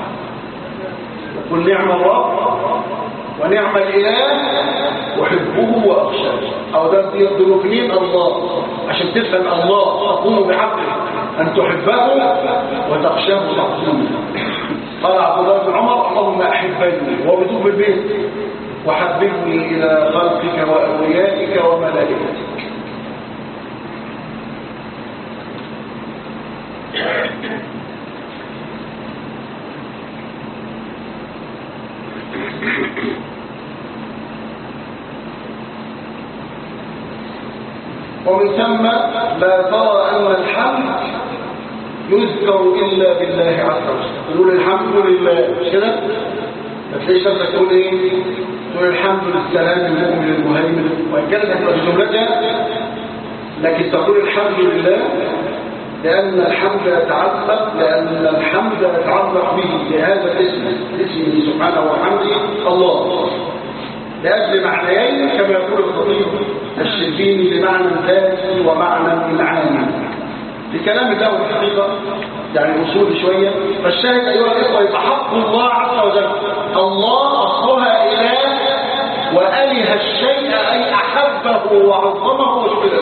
قل نعم الرب ونعم الاله احبه واخشاه او ده دي ركنين الله عشان تفهم الله تقوم بحقه ان تحبه وتخشاه تعظيمه قال عبد الله بن عمر اللهم احبني وهو بيطوف بالبيت وحببني الى خلقك واوليائك وملائكتك ومن ثم لا ترى أن الحمد يذكر إلا بالله عز وجل نقول الحمد لله مش كده ما تلاقيش نفسك تقول ايه تقول الحمد للسلام المؤمن المهيمن وان كانت هتبقى بجملتها لكن تقول الحمد لله لأن الحمد يتعلق لأن الحمد يتعلق به بهذا الاسم اسمه سبحانه وحمده الله لأجل معنيين كما يقول الخطيب الشربيني بمعنى ذاتي ومعنى معاني في كلام الله الحقيقة يعني وصول شوية فالشاهد أيها الإخوة يتحق الله عز وجل الله أصلها إله وأله الشيء أي أحبه وعظمه وشكله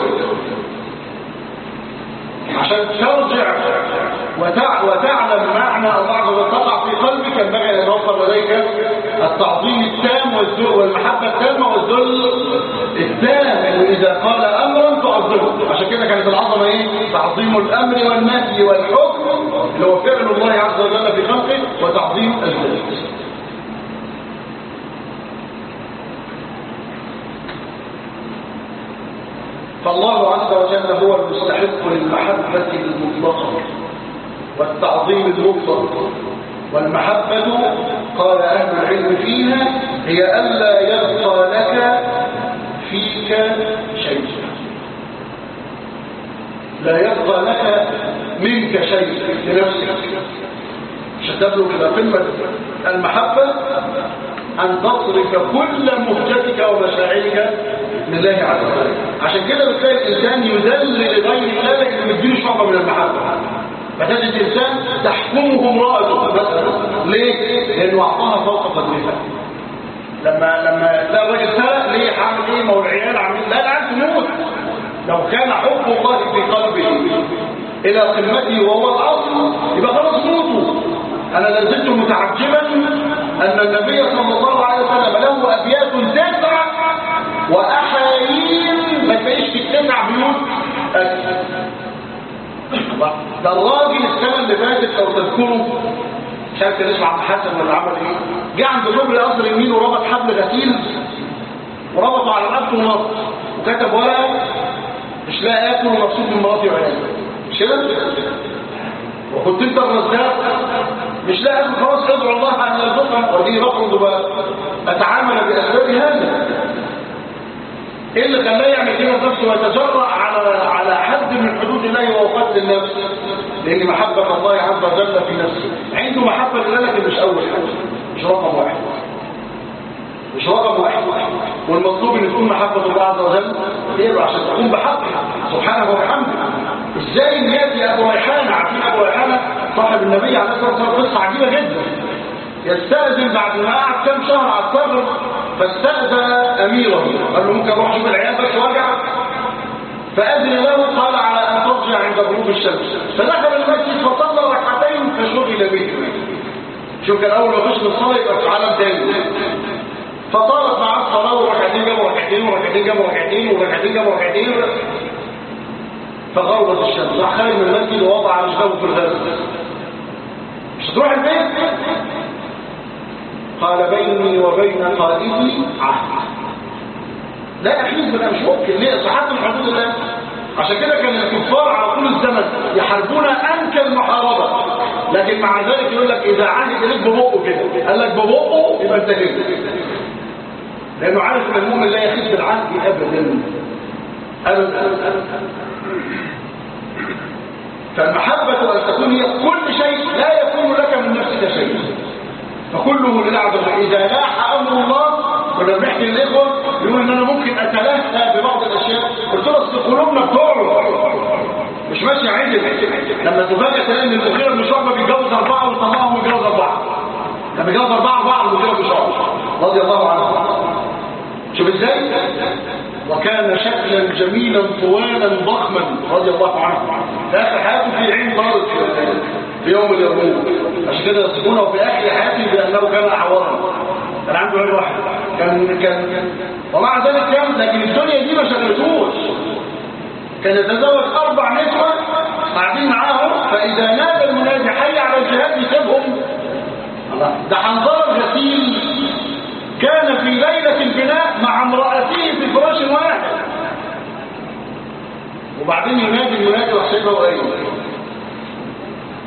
عشان ترجع وتع... وتعلم معنى الله عز وجل تقع في قلبك ينبغي ان يوصل لديك التعظيم التام والذل والمحبه التامه والذل التام واذا قال امرا تعظمه عشان كده كانت العظمه ايه تعظيم الامر والنهي والحكم اللي هو فعل الله عز وجل في خلقه وتعظيم الذل فالله عز وجل هو المستحق للمحبة المطلقة والتعظيم المطلق والمحبة قال أهل العلم فيها هي ألا يبقى لك فيك شيء لا يبقى لك منك شيء لنفسك مش تبلغ إلى قمة المحبة أن تصرف كل مهجتك ومشاعرك لله عز وجل عشان كده بتلاقي الإنسان يذل لغير الله لكن مديله شعبة من المحبة فتجد الإنسان تحكمه امرأته مثلا ليه؟ لأنه أعطاها فوق قدرها لما لما تلاقي الراجل سرق ليه هعمل ايه ما هو العيال عاملين لا العيال تموت لو كان حب الله في قلبه الى قمته وهو الاصل يبقى خلاص موتوا انا لازلت متعجبا ان النبي صلى الله عليه وسلم له ابيات تسع واحايين ما تلاقيش في التسع بيوت أكل. ده الراجل السنه اللي فاتت لو تذكروا مش عارف كان اسمه عبد الحسن ولا عمل ايه جه عند كوبري قصر النيل وربط حبل غسيل وربطه على رقبته ونط وكتب ورقه مش لاقي اكل ومبسوط من مراتي وعيالي مش كده وكنت انت الرزاق مش لاقي اكل خلاص ادعو الله ان يرزقها ودي بخرج بقى اتعامل باسباب هذا ايه اللي خلاه يعمل كده في نفسه ويتجرأ على على حد من حدود الله وهو قتل النفس لان محبه الله عز وجل في نفسه عنده محبه لله لكن مش اول حاجه مش رقم واحد مش رقم واحد والمطلوب ان تكون محبه الله عز وجل هي عشان تكون بحقه سبحانه وبحمده ازاي ان ياتي ابو ريحانه عارفين ابو ريحانه صاحب النبي عليه الصلاه والسلام قصه عجيبه جدا يستأذن بعد ما قعد كام شهر على الصبر فاستأذن أميره قال له ممكن اروح اشوف العيال بس وارجع فأذن له قال على أن ترجع عند غروب الشمس فدخل المسجد فصلى ركعتين فشغل به شوف كان أول ما يخش من الصلاة يبقى في عالم تاني فطالت معاه الصلاة وركعتين جابوا ركعتين وركعتين جابوا ركعتين وركعتين جابوا ركعتين فغربت الشمس راح خارج من المسجد ووضع رجله في الغرب مش هتروح البيت قال بيني وبين قائدي عهد لا يحيز بنا مش ممكن ليه صحات الحدود الله عشان كده كان الكفار على طول الزمن يحاربون انكى المحاربه لكن مع ذلك يقول لك اذا عهد اليك ببقه كده قال لك ببقه يبقى انت كده لانه عارف ان المؤمن لا يخيب بالعهد ابدا ابدا فالمحبه ان تكون هي كل شيء لا يكون لك من نفسك شيء فكله لله عز وجل اذا لاح امر الله كنا بنحكي للاخوه يقول ان انا ممكن اتلهى ببعض الاشياء قلت له اصل قلوبنا بتعرض مش ماشي عدل لما تفاجئ تلاقي ان المغيره بن شعبه بيتجوز اربعه ويطلقهم ويتجوز اربعه لما بيتجوز اربعه اربعه المغيره بن شعبه رضي الله عنه شوف ازاي وكان شكلا جميلا طوالا ضخما رضي الله عنه في اخر حياته في عين طارت في يوم اليرموك عشان كده يصفونه في اخر حياته بانه كان اعورا كان عنده عين واحد كان كان ومع ذلك كان لكن الدنيا دي ما شغلتوش كان يتزوج اربع نسوة قاعدين معاهم فاذا نادى المنادي حي على الجهاد يسيبهم ده حنظله الغسيل كان في ليلة البناء مع امرأته في فراش واحد وبعدين ينادي المنادي وحسيبه وقايل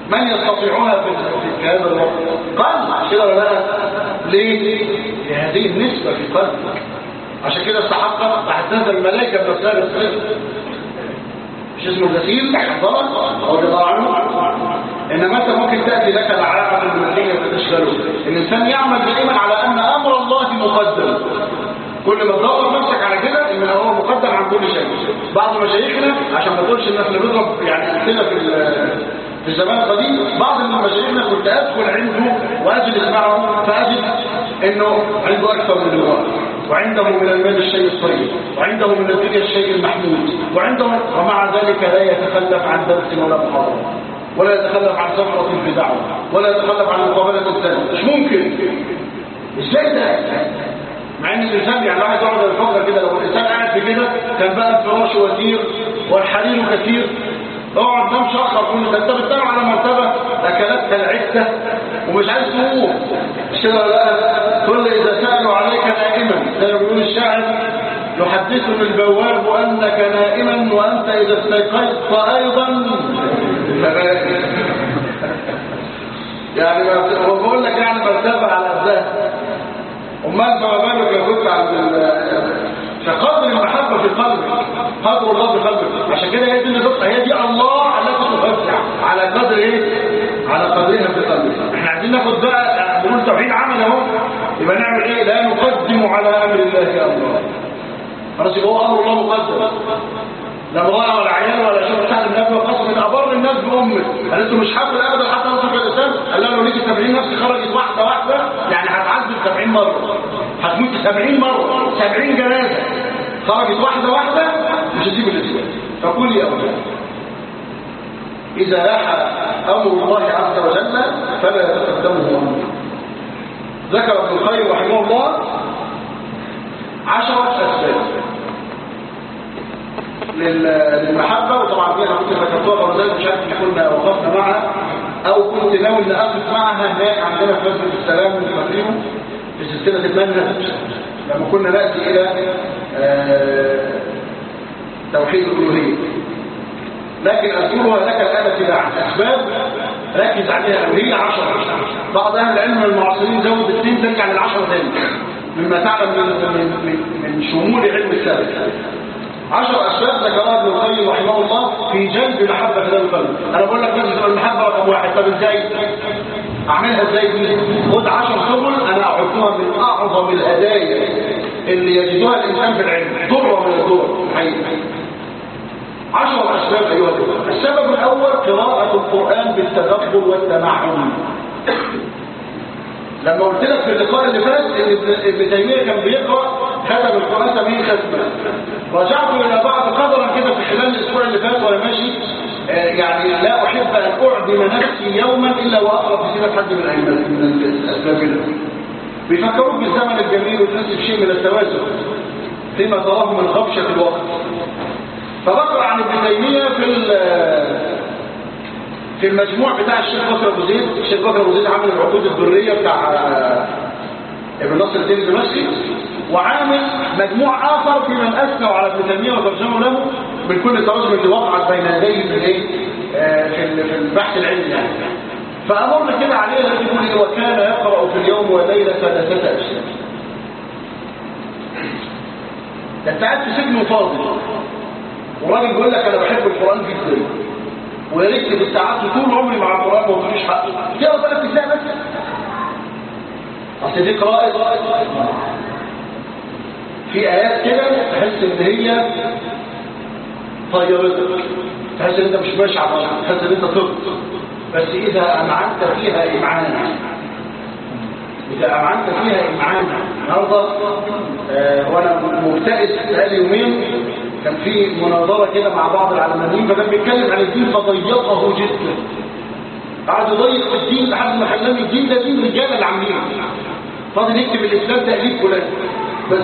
من يستطيعها في في- في هذا الوقت قلب كده ولا لا ليه لهذه النسبة في قلبك عشان كده استحق راح تنزل الملائكة بنفسها بالسلام مش اسمه الغسيل حضرت رضي الله عنه انما انت ممكن تاتي لك العاقه من الدنيا فتشغله الانسان يعمل دائما على ان امر الله مقدم كل ما تدور نفسك على كده ان هو مقدم عن كل شيء بعض مشايخنا عشان ما تقولش ان احنا بنضرب يعني امثله في ال- في الزمان القديم بعض من مشايخنا كنت ادخل عنده واجلس معه فاجد انه عنده اكثر من لغه وعنده من المال الشيء الطيب وعنده من الدنيا الشيء المحمود وعنده ومع ذلك لا يتخلف عن درس ولا محاضره ولا يتخلف عن سفرة في دعوة ولا يتخلف عن مقابلة السنة مش ممكن ازاي ده مع ان الانسان يعني الواحد يقعد يفكر كده لو الانسان قاعد في كده كان بقى الفراش وثير والحرير كثير اقعد نام شهر كل ده انت بتنام على مرتبه اكلتها العده ومش عايز تقوم مش كده ولا لا كل اذا سالوا عليك نائما زي ما بيقول الشاعر يحدثني البواب انك نائما وانت اذا استيقظت ايضا فنائم يعني ما- هو بقول لك يعني مرتبه على قدها امال فما بالك لو كنت عند ال- فقدر المحبه في قلبك قدر الله في قلبك عشان كده هي دي اللي تبقى هي دي الله التي تفزع على قدر ايه على قدرها في قلبك احنا عايزين ناخد بقى بنقول توحيد عمل اهو يبقى نعمل ايه لا نقدم على امر الله امرا خلاص يبقى هو امر الله مقدم لا مضايع ولا عيال ولا شيء بتاع النبي وقسم من ابر الناس بامك قال انتوا مش حافل ابدا حتى لو في الاسلام قال لها لو ليكي 70 نفس خرجت واحده واحده يعني هتعذب 70 مره هتموت 70 مره 70 جنازه خرجت واحده واحده مش هتسيب الاسلام فقولي يا اولاد اذا لاح امر الله عز وجل فلا يتقدمه امر ذكر ابن القيم رحمه الله عشرة أسباب لل- للمحبة وطبعا دي انا كنت ذكرتها برضه مش عارف إن كنا وقفنا معها او كنت ناوي ان اقف معها هناك عندنا في مسجد السلام من فاكرينه في سلسلة المنهج لما كنا نأتي الى آه، توحيد الألوهية لكن أذكرها لك الآن تباعا أسباب ركز عليها أو هي عشرة بعض أهل العلم من المعاصرين زود اثنين ترجع للعشرة تاني مما تعلم من, من, من, من شمول علم السلف عشر أسباب ذكرها ابن القيم رحمه الله في جلب محبة في القلب أنا بقول لك بس المحبة رقم واحد طب إزاي؟ أعملها إزاي دي؟ خد عشر سبل أنا أحطها من أعظم الهدايا اللي يجدها الإنسان في العلم ضرة من الضرر حقيقي عشر أسباب أيها الأخوة السبب الأول قراءة القرآن بالتدبر والتمعن لما قلت لك في اللقاء اللي فات ان ابن- ابن تيميه كان بيقرا ختم القران 70 ختمه رجعت الى بعض قدرا كده في خلال الاسبوع اللي فات وانا ماشي آه، يعني لا احب ان اعدم نفسي يوما الا واقرا في سيره حد من الائمه من الاسباب دي. بيفكروك بالزمن الجميل وتنسب شيء من التوازن فيما تراه من خبشه الوقت فبقرا عن ابن تيميه في ال- في المجموع بتاع الشيخ بكر ابو زيد الشيخ بكر ابو زيد عامل العقود الدريه بتاع آه، ابن نصر الدين الدمشقي وعامل مجموع اخر في من اثنوا على ابن تيميه وترجموا له من كل التراجم اللي وقعت بين يديه في الايه آه، في ال- في البحث العلمي يعني فامرنا كده عليه الذي يقول إيه، وكان يقرا في اليوم والليله ثلاثه اشياء ده انت قاعد في سجن وفاضي والراجل بيقول لك انا بحب القران جدا ويا ريت بالساعات طول عمري مع القران ما قلتليش حقه تقرا ثلاث اجزاء بس اصل دي قراءه في ايات كده تحس ان هي طيرتك تحس ان انت مش ماشي على الارض تحس ان انت طفل بس اذا امعنت فيها امعانا إذا أمعنت فيها إمعان النهاردة آه، وأنا مبتئس بقالي يومين كان في مناظرة كده مع بعض العلمانيين فكان بيتكلم عن الدين فضيقه جدا قعد يضيق في الدين لحد ما خلاني الدين ده دين رجال اللي عاملينه فاضل يكتب الإسلام تأليف فلان بس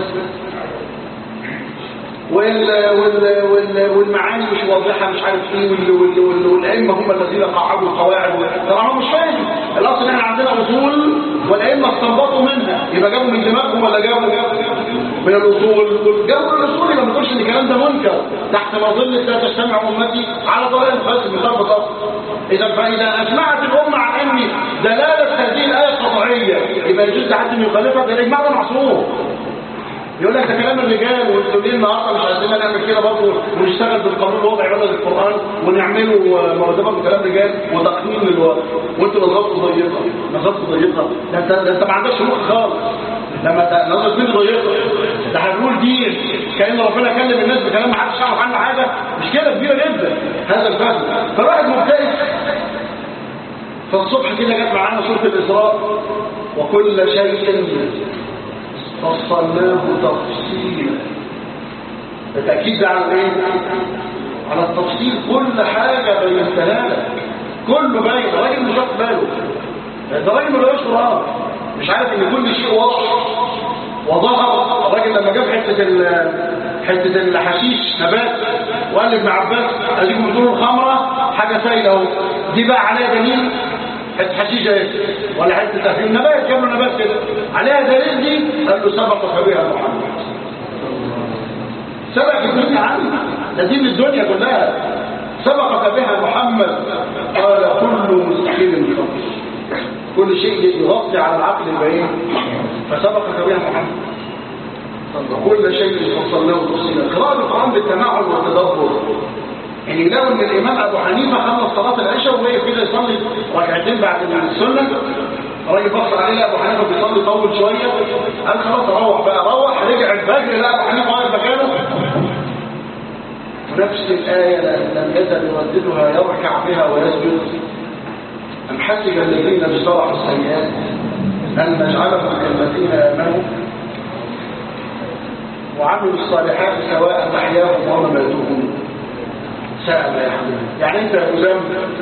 وال وال وال والمعاني مش واضحة مش عارف ايه وال وال وال والأئمة هم الذين قعدوا القواعد طبعا هو مش فاهم الأصل احنا عندنا أصول والأئمة استنبطوا منها يبقى جابوا من دماغهم ولا جابوا من الأصول جابوا من الأصول يبقى ما تقولش ان الكلام ده منكر تحت مظلة لا تجتمع أمتي على ضلال بس مثال بسيط إذا فإذا أجمعت الأمة على أن دلالة هذه الآية قطعية يبقى يجوز حد أن يخالفها ده الإجماع ده معصوم يقول لك ده كلام الرجال وانتوا ليه النهارده مش عايزين نعمل كده برضه ونشتغل بالقانون الوضعي بدل القران ونعمله مرتبات بكلام رجال وتقنين للوضع وانتوا نظرتوا ضيقه نظرتوا ضيقه ده انت ده انت ما عندكش مخ خالص لما نظرت مني ضيقه ده هنقول دين كان ربنا كلم الناس بكلام ما حدش يعرف عنه حاجه مشكله كبيره جدا هذا الفهم فالواحد مبتئس فالصبح كده جت معانا سوره الاسراء وكل شيء فصلناه تفصيلا التأكيد على ايه؟ على التفصيل كل حاجة بينتها لك كله باين الراجل مش واخد باله ده راجل ملوش قرآن مش عارف ان كل شيء واضح وظهر الراجل لما جاب حتة حتة الحشيش نبات وقال لابن عباس اديكم بتقولوا الخمرة حاجة سايلة اهو دي بقى عليها دليل حته حشيشه ايه ولا حته افيون نبات جاب له نبات كده عليها دليل دي قال له سبق بها محمد سبق الدنيا عنه ده دين الدنيا كلها سبق بها محمد قال كل مستحيل خمس كل شيء يغطي على العقل البعيد فسبق بها محمد كل شيء فصلناه تفصيلا قراءة القرآن بالتمعن والتدبر يعني لو ان الامام ابو حنيفه خلص صلاه العشاء ووقف كده يصلي ركعتين بعد السنه الراجل بص عليه لا ابو حنيفه بيصلي طول شويه قال خلاص اروح بقى روح رجع الفجر لا ابو حنيفه واقف مكانه نفس الايه لم يزل يرددها يركع بها ويسجد ام حسب الذين اجترحوا السيئات ان نجعلهم كالذين امنوا وعملوا الصالحات سواء محياهم ومماتهم ساء ما يحملون يعني انت يا غلام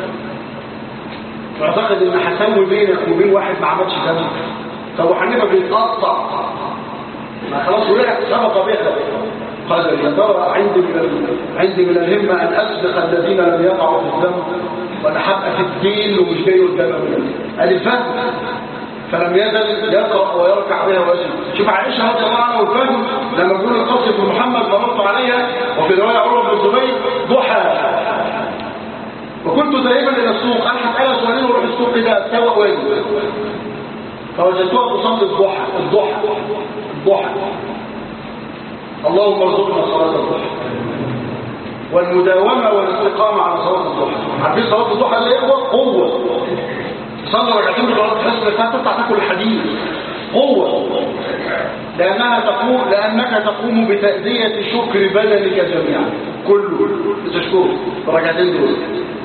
تعتقد ان هسوي بينك وبين واحد ما عملش ذنب طب وحنيفه بيتقطع ما خلاص ولعت سبق بها قال يا ترى عندي من عندي من الهمه ان اسبق الذين لم يقعوا في الذنب وانا هبقى في الدين ومش جاي قدام ادي الفهم فلم يزل يقرأ ويركع بها ويسجد شوف عائشة رضي الله عنها والفهم لما بيقول القصة محمد مررت عليها وفي رواية عروة بن الزبير ضحى وكنت ذاهبا الى السوق انا هسألها سؤالين واروح السوق كده اتسوق واجي فوجدتها تصلي الضحى الضحى الضحى اللهم ارزقنا صلاة الضحى والمداومة والاستقامة على صلاة الضحى عارفين صلاة الضحى اللي هي قوة صلى ركعتين بالغلط تحس انك هتطلع تاكل الحديد قوة لأنها تقوم لأنك تقوم بتأدية شكر بدنك جميعا كله تشكره بركعتين دول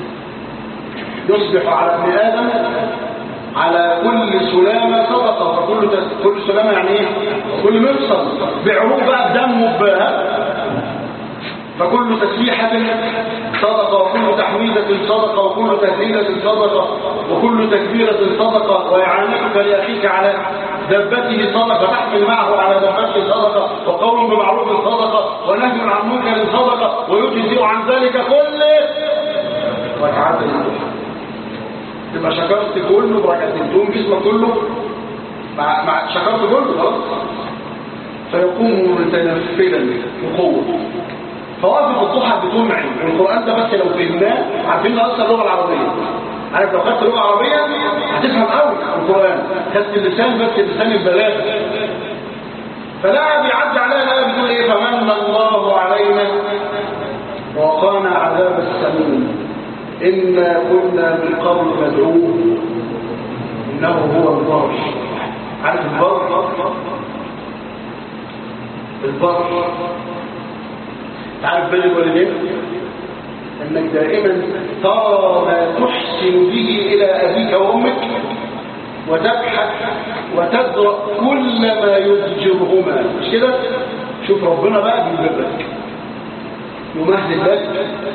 يصبح على ابن آدم على كل سلامة صدقة فكل تس... كل سلامة يعني ايه؟ كل مفصل بعروق بقى بدم وبها فكل تسبيحة صدقة وكل تحميدة صدقة وكل تهليلة صدقة وكل تكبيرة صدقة وإعانتك لأخيك على دبته صدقة تحمل معه على دبته صدقة وقول بمعروف صدقة ونهي عن منكر صدقة ويجزئ عن ذلك كله ركعات الضحى تبقى شكرت كله بركعتين تقوم جسمك كله مع, مع شكرت كله خلاص فيقوم متنفلا بقوه فوقف الضحى بتمعن القرآن ده بس لو فهمناه عارفين اصلا اللغة العربية عارف لو خدت لغة عربية هتفهم قوي القرآن خدت اللسان بس لسان البلاغة فلا بيعدي عليها لا بتقول ايه فمن الله علينا وقانا عذاب السموم إنا كنا من قبل ندعوه إنه هو البر عارف البر البر تعرف بين الوالدين انك دائما ترى ما تحسن به الى ابيك وامك وتبحث وتدرأ كل ما يزجرهما مش كده شوف ربنا بقى بيبرك يمهد لك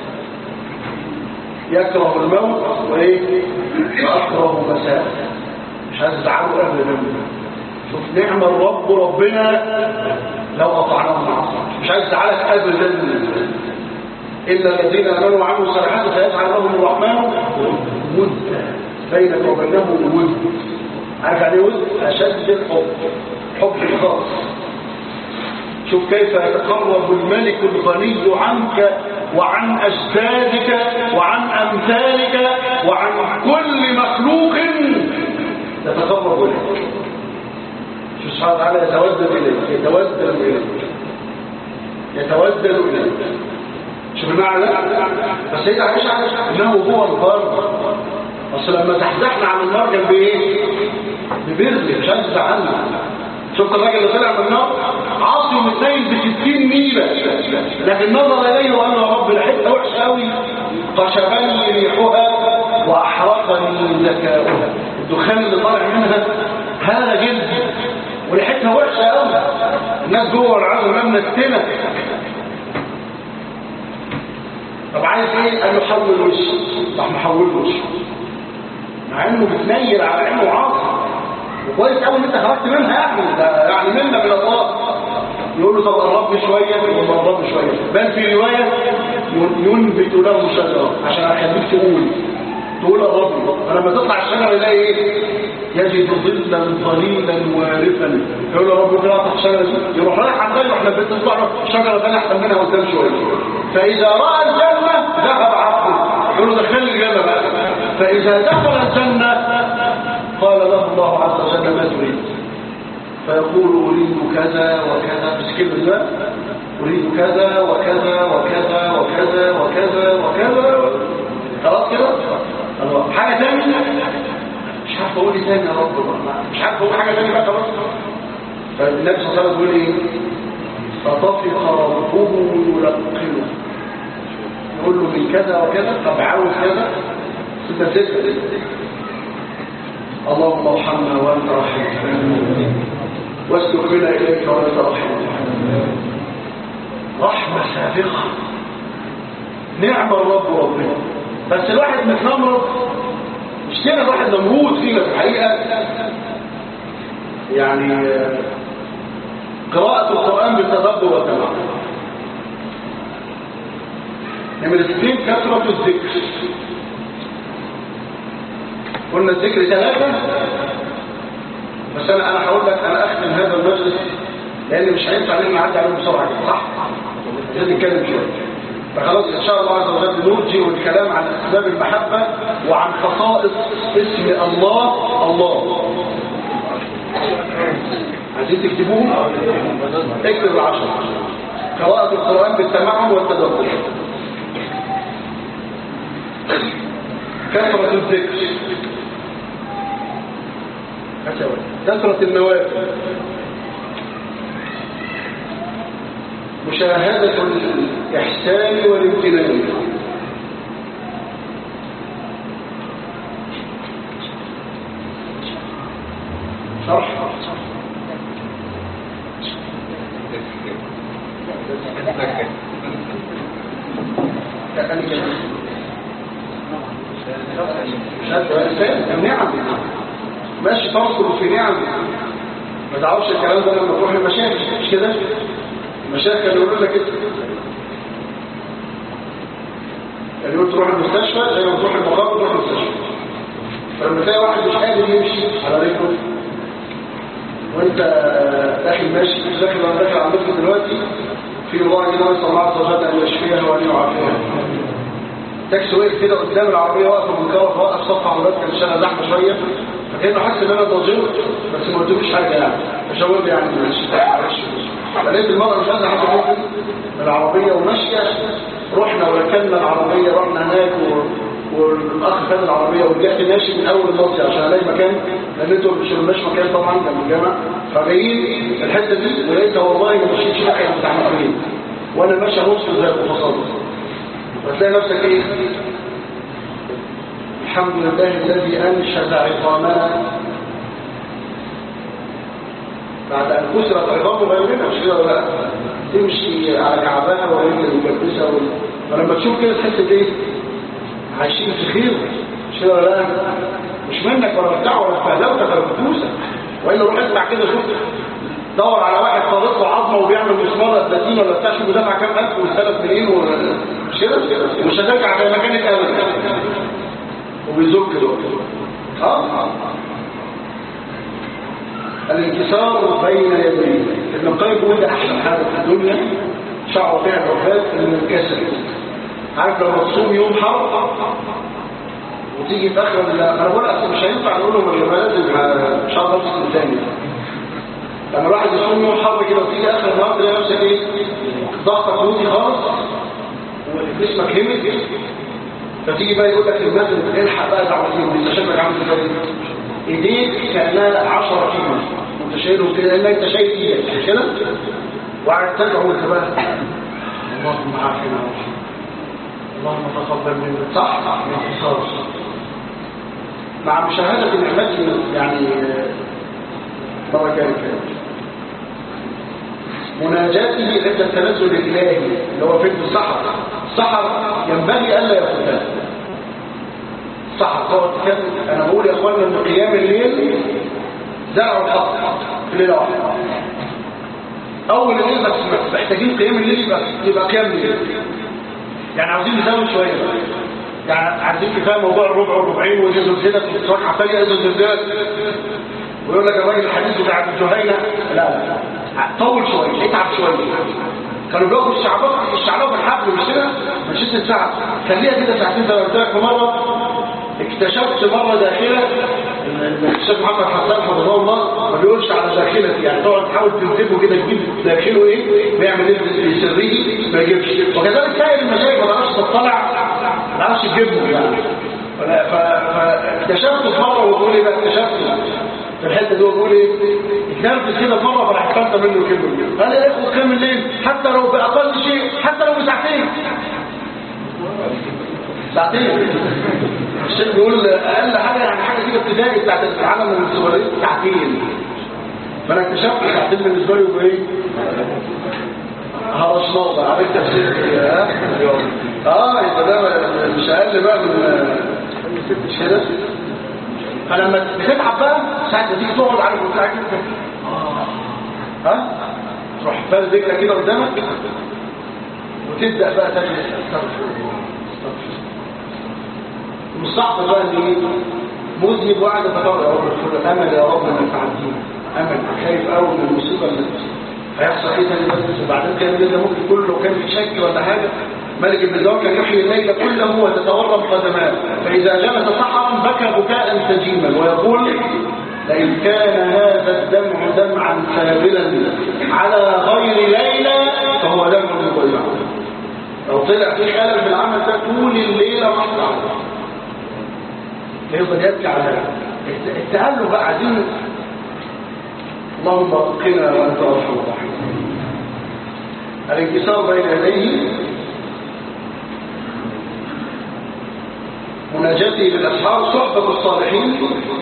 يكره الموت وايه واكره مساء مش عايز تزعله ابدا شوف نعم الرب ربنا لو قطعناه معصر مش عايز تعالك ابدا الا الذين امنوا وعملوا الصالحات فيجعل لهم الرحمن ودا بينك وبينهم ود عارف يعني ود اشد الحب حب الخاص شوف كيف يتقرب الملك الغني عنك وعن أجدادك وعن أمثالك وعن كل مخلوق يتقرب إليك شوف سبحانه وتعالى يتودد إليك يتودد إليك يتودد إليك شوف المعنى ده فالسيدة عائشة إنه هو البر أصل لما تحزحنا عن النار كان بإيه؟ ببر مش عايز تزعلنا شفت الراجل اللي طلع من النار عاصي ومتنيل ب 60 ميلة لكن نظر إليه وقال له يا رب الحتة وحشة قوي قشبني ريحها وأحرقني ذكاؤها الدخان اللي طالع منها هذا جلد وريحتها وحشة قوي الناس جوه العالم لما نتنة طب عايز ايه قال له حول وشه راح محول وشه مع انه بتنيل على عينه وعاصي وكويس قوي ان انت خرجت منها يعني ده يعني منا من الله يقول له طب قربني شويه يقول له قربني شويه بل في روايه ينبت له شجره عشان اخليك تقول تقول قربني فلما تطلع الشجره يلاقي ايه يجد ظلا ظليلا وارفا يقول له رب كده تحت شجره يروح رايح عند الله احنا بنطلع له شجره ثانيه احسن منها قدام شويه فاذا راى الجنه ذهب عقله يقول له دخلني الجنه بقى فاذا دخل الجنه قال له الله عز وجل ما تريد فيقول أريد كذا وكذا بس كلمة ده أريد كذا وكذا وكذا وكذا وكذا وكذا خلاص كده حاجة تانية مش عارف أقول إيه تاني يا رب مش عارف أقول حاجة تانية بقى خلاص فالنبي صلى الله عليه وسلم يقول إيه فطفق ربه يلقنه يقول له من كذا وكذا طب عاوز كذا ستة ستة اللهم ارحمنا وانت رحيم واسلك بنا اليك وانت رحيم رحمه سابقه نعم الرب ربنا بس الواحد متنمرض مش كده الواحد نمرود فينا في الحقيقه يعني قراءة القرآن بالتدبر والتمعن نمرة اثنين كثرة الذكر قلنا الذكر ثلاثة بس أنا أنا هقول لك أنا أختم هذا المجلس لأن مش هينفع إن نعدي عليهم بسرعة كده صح؟ لازم نتكلم شوية فخلاص إن شاء الله عز وجل نرجع الكلام عن أسباب المحبة وعن خصائص اسم الله الله عايزين تكتبوهم؟ اكتب العشرة قراءة القرآن بالتمعن والتدبر كثرة الذكر كثرة النوافل مشاهدة الإحسان والامتنان شرح نعم ماشي تنصر في نعم ما تعرفش الكلام ده لما تروح المشايخ مش كده المشايخ كانوا يقولوا لك كده يعني يقول تروح المستشفى زي ما تروح المقابر تروح المستشفى فلما تلاقي واحد مش قادر يمشي على رجله وانت داخل ماشي داخل وانا داخل على المسجد دلوقتي في الله كده نسال الله عز وجل ان يشفيها وان يعافيها تاكسي وقف كده قدام العربيه واقفه من جوه واقف صف عربيات كان الشارع زحمه شويه فكانه حاسس ان انا ضجرت بس ما قلتلوش حاجه يعني فشاور لي يعني ماشي معلش فلقيت المرأة مش عايزة حتى ممكن العربية وماشية رحنا وركبنا العربية رحنا هناك و... والاخ خد العربية ورجعت ماشي من اول المصري عشان الاقي مكان لان انتوا مش مش مكان طبعا جنب الجامع فجايين الحته دي ولقيتها والله ما مشيتش ناحيه بتاع مكانين وانا ماشي نص زي القفصات فتلاقي نفسك ايه الحمد لله الذي انشد عظامنا بعد ان كسرت عظام غيرنا مش كده ولا لا تمشي على كعبها ورجل المجبسه وال... فلما تشوف كده تحس بايه عايشين في خير مش كده ولا لا مش منك ولا بتاع ولا استهلاوتك ولا بتوسك والا روح اسمع كده شوف دور على واحد صادق له عظمه وبيعمل مسمار 30 ولا بتاع شوف دفع كام الف واستلف منين و... مش كده مش هترجع زي ما كانت ابدا وبيزك دول اه الانكسار بين يديه ابن القيم بيقول ده احسن حاجه في الدنيا شعر بها العباد ان الكسل عارف لو تصوم يوم حر وتيجي في اخر ال- انا بقول لك مش هينفع نقول لهم يبقى لازم ه- ان شاء الله تصوم تاني لما الواحد يصوم يوم حر كده وتيجي اخر النهار تلاقي نفسك ايه ضغطك وطي خالص وجسمك همد فتيجي بقى يقول لك المثل الحق بقى دعوتين انت شكلك عامل ازاي ايديك كانها 10 كيلو وانت شايلهم كده لان انت شايل ايدك مش كده وقاعد تدعو وانت بقى اللهم عافنا اللهم تقبل منا صح صح انتصار مع مشاهده النعمات يعني آه، مرة كانت كده مناجاته عند التنزل الإلهي اللي هو فكر السحر السحر ينبغي ألا يفوتها السحر تقعد تكلم أنا بقول يا أخوانا إن قيام الليل زرع الحق في ليلة واحدة أول الليل بس محتاجين قيام الليل يبقى يبقى قيام الليل يعني عاوزين نزود شوية بقى. يعني عايزين كفاية موضوع الربع والربعين وزلزلة وتركع تانية زلزلات ويقول لك الراجل الحديث بتاع الجهينة لا لا طول شوية اتعب شوية كانوا بياخدوا الشعبات الشعبات بالحبل مش كده مش ست ساعة خليها كده ساعتين زي ما قلت لك في مرة اكتشفت مرة داخلة الشيخ محمد حسان حفظه الله ما بيقولش على داخلتي يعني تقعد تحاول تنتبه كده تجيب داخله ايه بيعمل ايه في سره ما يجيبش وكذلك سائر المشايخ ما تعرفش تطلع ما تعرفش تجيبه يعني فلا- ف- فاكتشفته في مرة وبقول ايه بقى اكتشفته في الحته دي بقول ايه اتنرفز كده في مره فراح خدت منه كلمه قال لي اخد كام الليل حتى لو باقل شيء حتى لو بساعتين ساعتين الشيخ بيقول اقل حاجه يعني حاجه كده ابتدائي بتاعت العالم الصغيرين ساعتين فانا اكتشفت ساعتين بالنسبه لي ايه هرش نقطة عارف تفسير ها؟ اه يبقى ده مش اقل بقى من مش كده فلما بتتعب بقى ساعة ما تيجي تقعد عارف وانت قاعد كده ها تروح فارد رجلك كده قدامك وتبدا بقى تجلس استغفر الله استغفر الله. مستحضر بقى ان ايه مذنب وقاعد اتفرج يا رب اغفر لي. امل يا رب انك تعديني امل خايف قوي من المصيبه اللي هيحصل ايه تاني بس وبعدين كان الليل ده ممكن كله لو كان في شك ولا حاجه ملك ابن زوج كان يحيي الليل كله وتتورم قدماه فاذا جلس سحرا بكى بكاء سجيما ويقول لئن كان هذا الدمع دمعا سابلا على غير ليلى فهو دمع مضيع لو طلع في خلل في العمل ده طول الليله محضر يفضل يبكي على هذا الت- التألف بقى عايزين اللهم قنا وانت ارحم الراحمين الانكسار بين يديه مناجاته بالاسحار صحبه الصالحين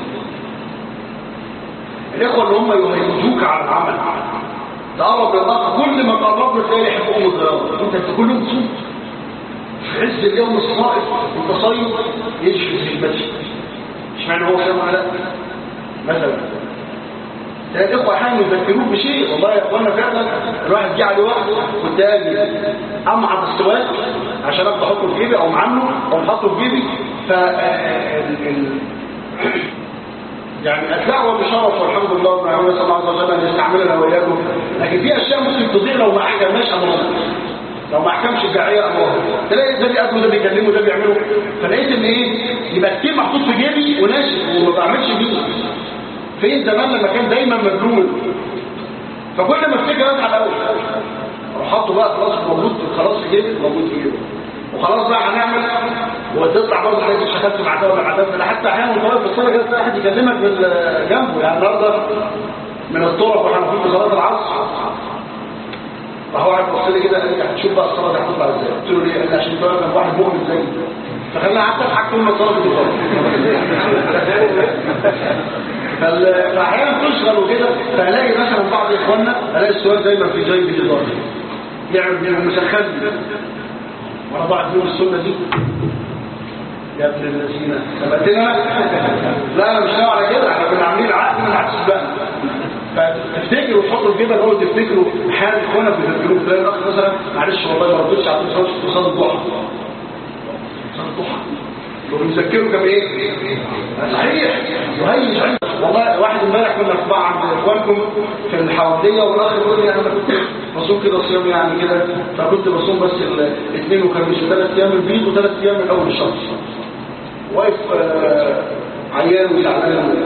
الاخوه اللي هم يهيجوك على العمل تقرب لله كل ما تقرب له تلاقي يحبهم الضياط انت انت كل يوم تصوم في عز اليوم الصائف انت صايم يجري في المسجد اشمعنى هو صايم على مثلا ده الاخوه احيانا يذكروك بشيء والله يا اخوانا فعلا الواحد جه عليه وقت كنت اجي امعض السواك عشان ابدا احطه في جيبي او معامله او احطه في جيبي ف ال- ال- يعني الدعوه بشرف والحمد لله رب العالمين صلى الله عليه وسلم ان يستعملنا واياكم لكن في اشياء ممكن تضيع لو ما احكمناش امرنا لو ما احكمش الداعيه امرها تلاقي ده بيقابله ده بيكلمه ده بيعمله فلقيت ان ايه يبقى كتير محطوط في جيبي وناشف وما بعملش بيه فين زمان لما كان دايما مبلول فكل ما افتكر ازعل قوي اروح حاطه بقى خلاص موجود خلاص في جيبي موجود في جيبي وخلاص بقى هنعمل وتطلع برضه حاجه مش هتكتب مع ده ولا مع ده ده حتى احيانا وانت واقف في الصلاه كده تلاقي حد يكلمك بال- جنبه يعني النهارده من الطرق واحنا المفروض في صلاه العصر فهو قاعد بص لي كده قال لي هتشوف بقى الصلاه دي هتطلع ازاي قلت له ليه قال لي عشان تبقى من واحد مؤمن زيي فخلاني قعدت اضحك طول ما الصلاه بتطلع فاحيانا تشغل وكده فالاقي مثلا بعض اخواننا الاقي السؤال دايما في جيبي هزار يعمل مسخن وانا بعد يوم السنه دي يا ابن الذين سبقتنا لا انا مش ناوي على كده احنا كنا عاملين عقد من عكس بقى فتفتكروا وتحطوا في جيبك اول تفتكروا حال اخوانا بيفكروا تلاقي الاخ مثلا معلش والله ما رضيتش اعطيك صلاه صلاه الضحى صلاه الضحى وبنذكره كم ايه صحيح يهيج عندك والله واحد امبارح كنا في بعض عند اخوانكم في الحواديه والاخر يقول لي انا كنت بصوم كده صيام يعني كده فكنت بصوم بس الاثنين وخميس وثلاث ايام البيض وثلاث ايام من اول الشهر واقف آه، عيان وزعلان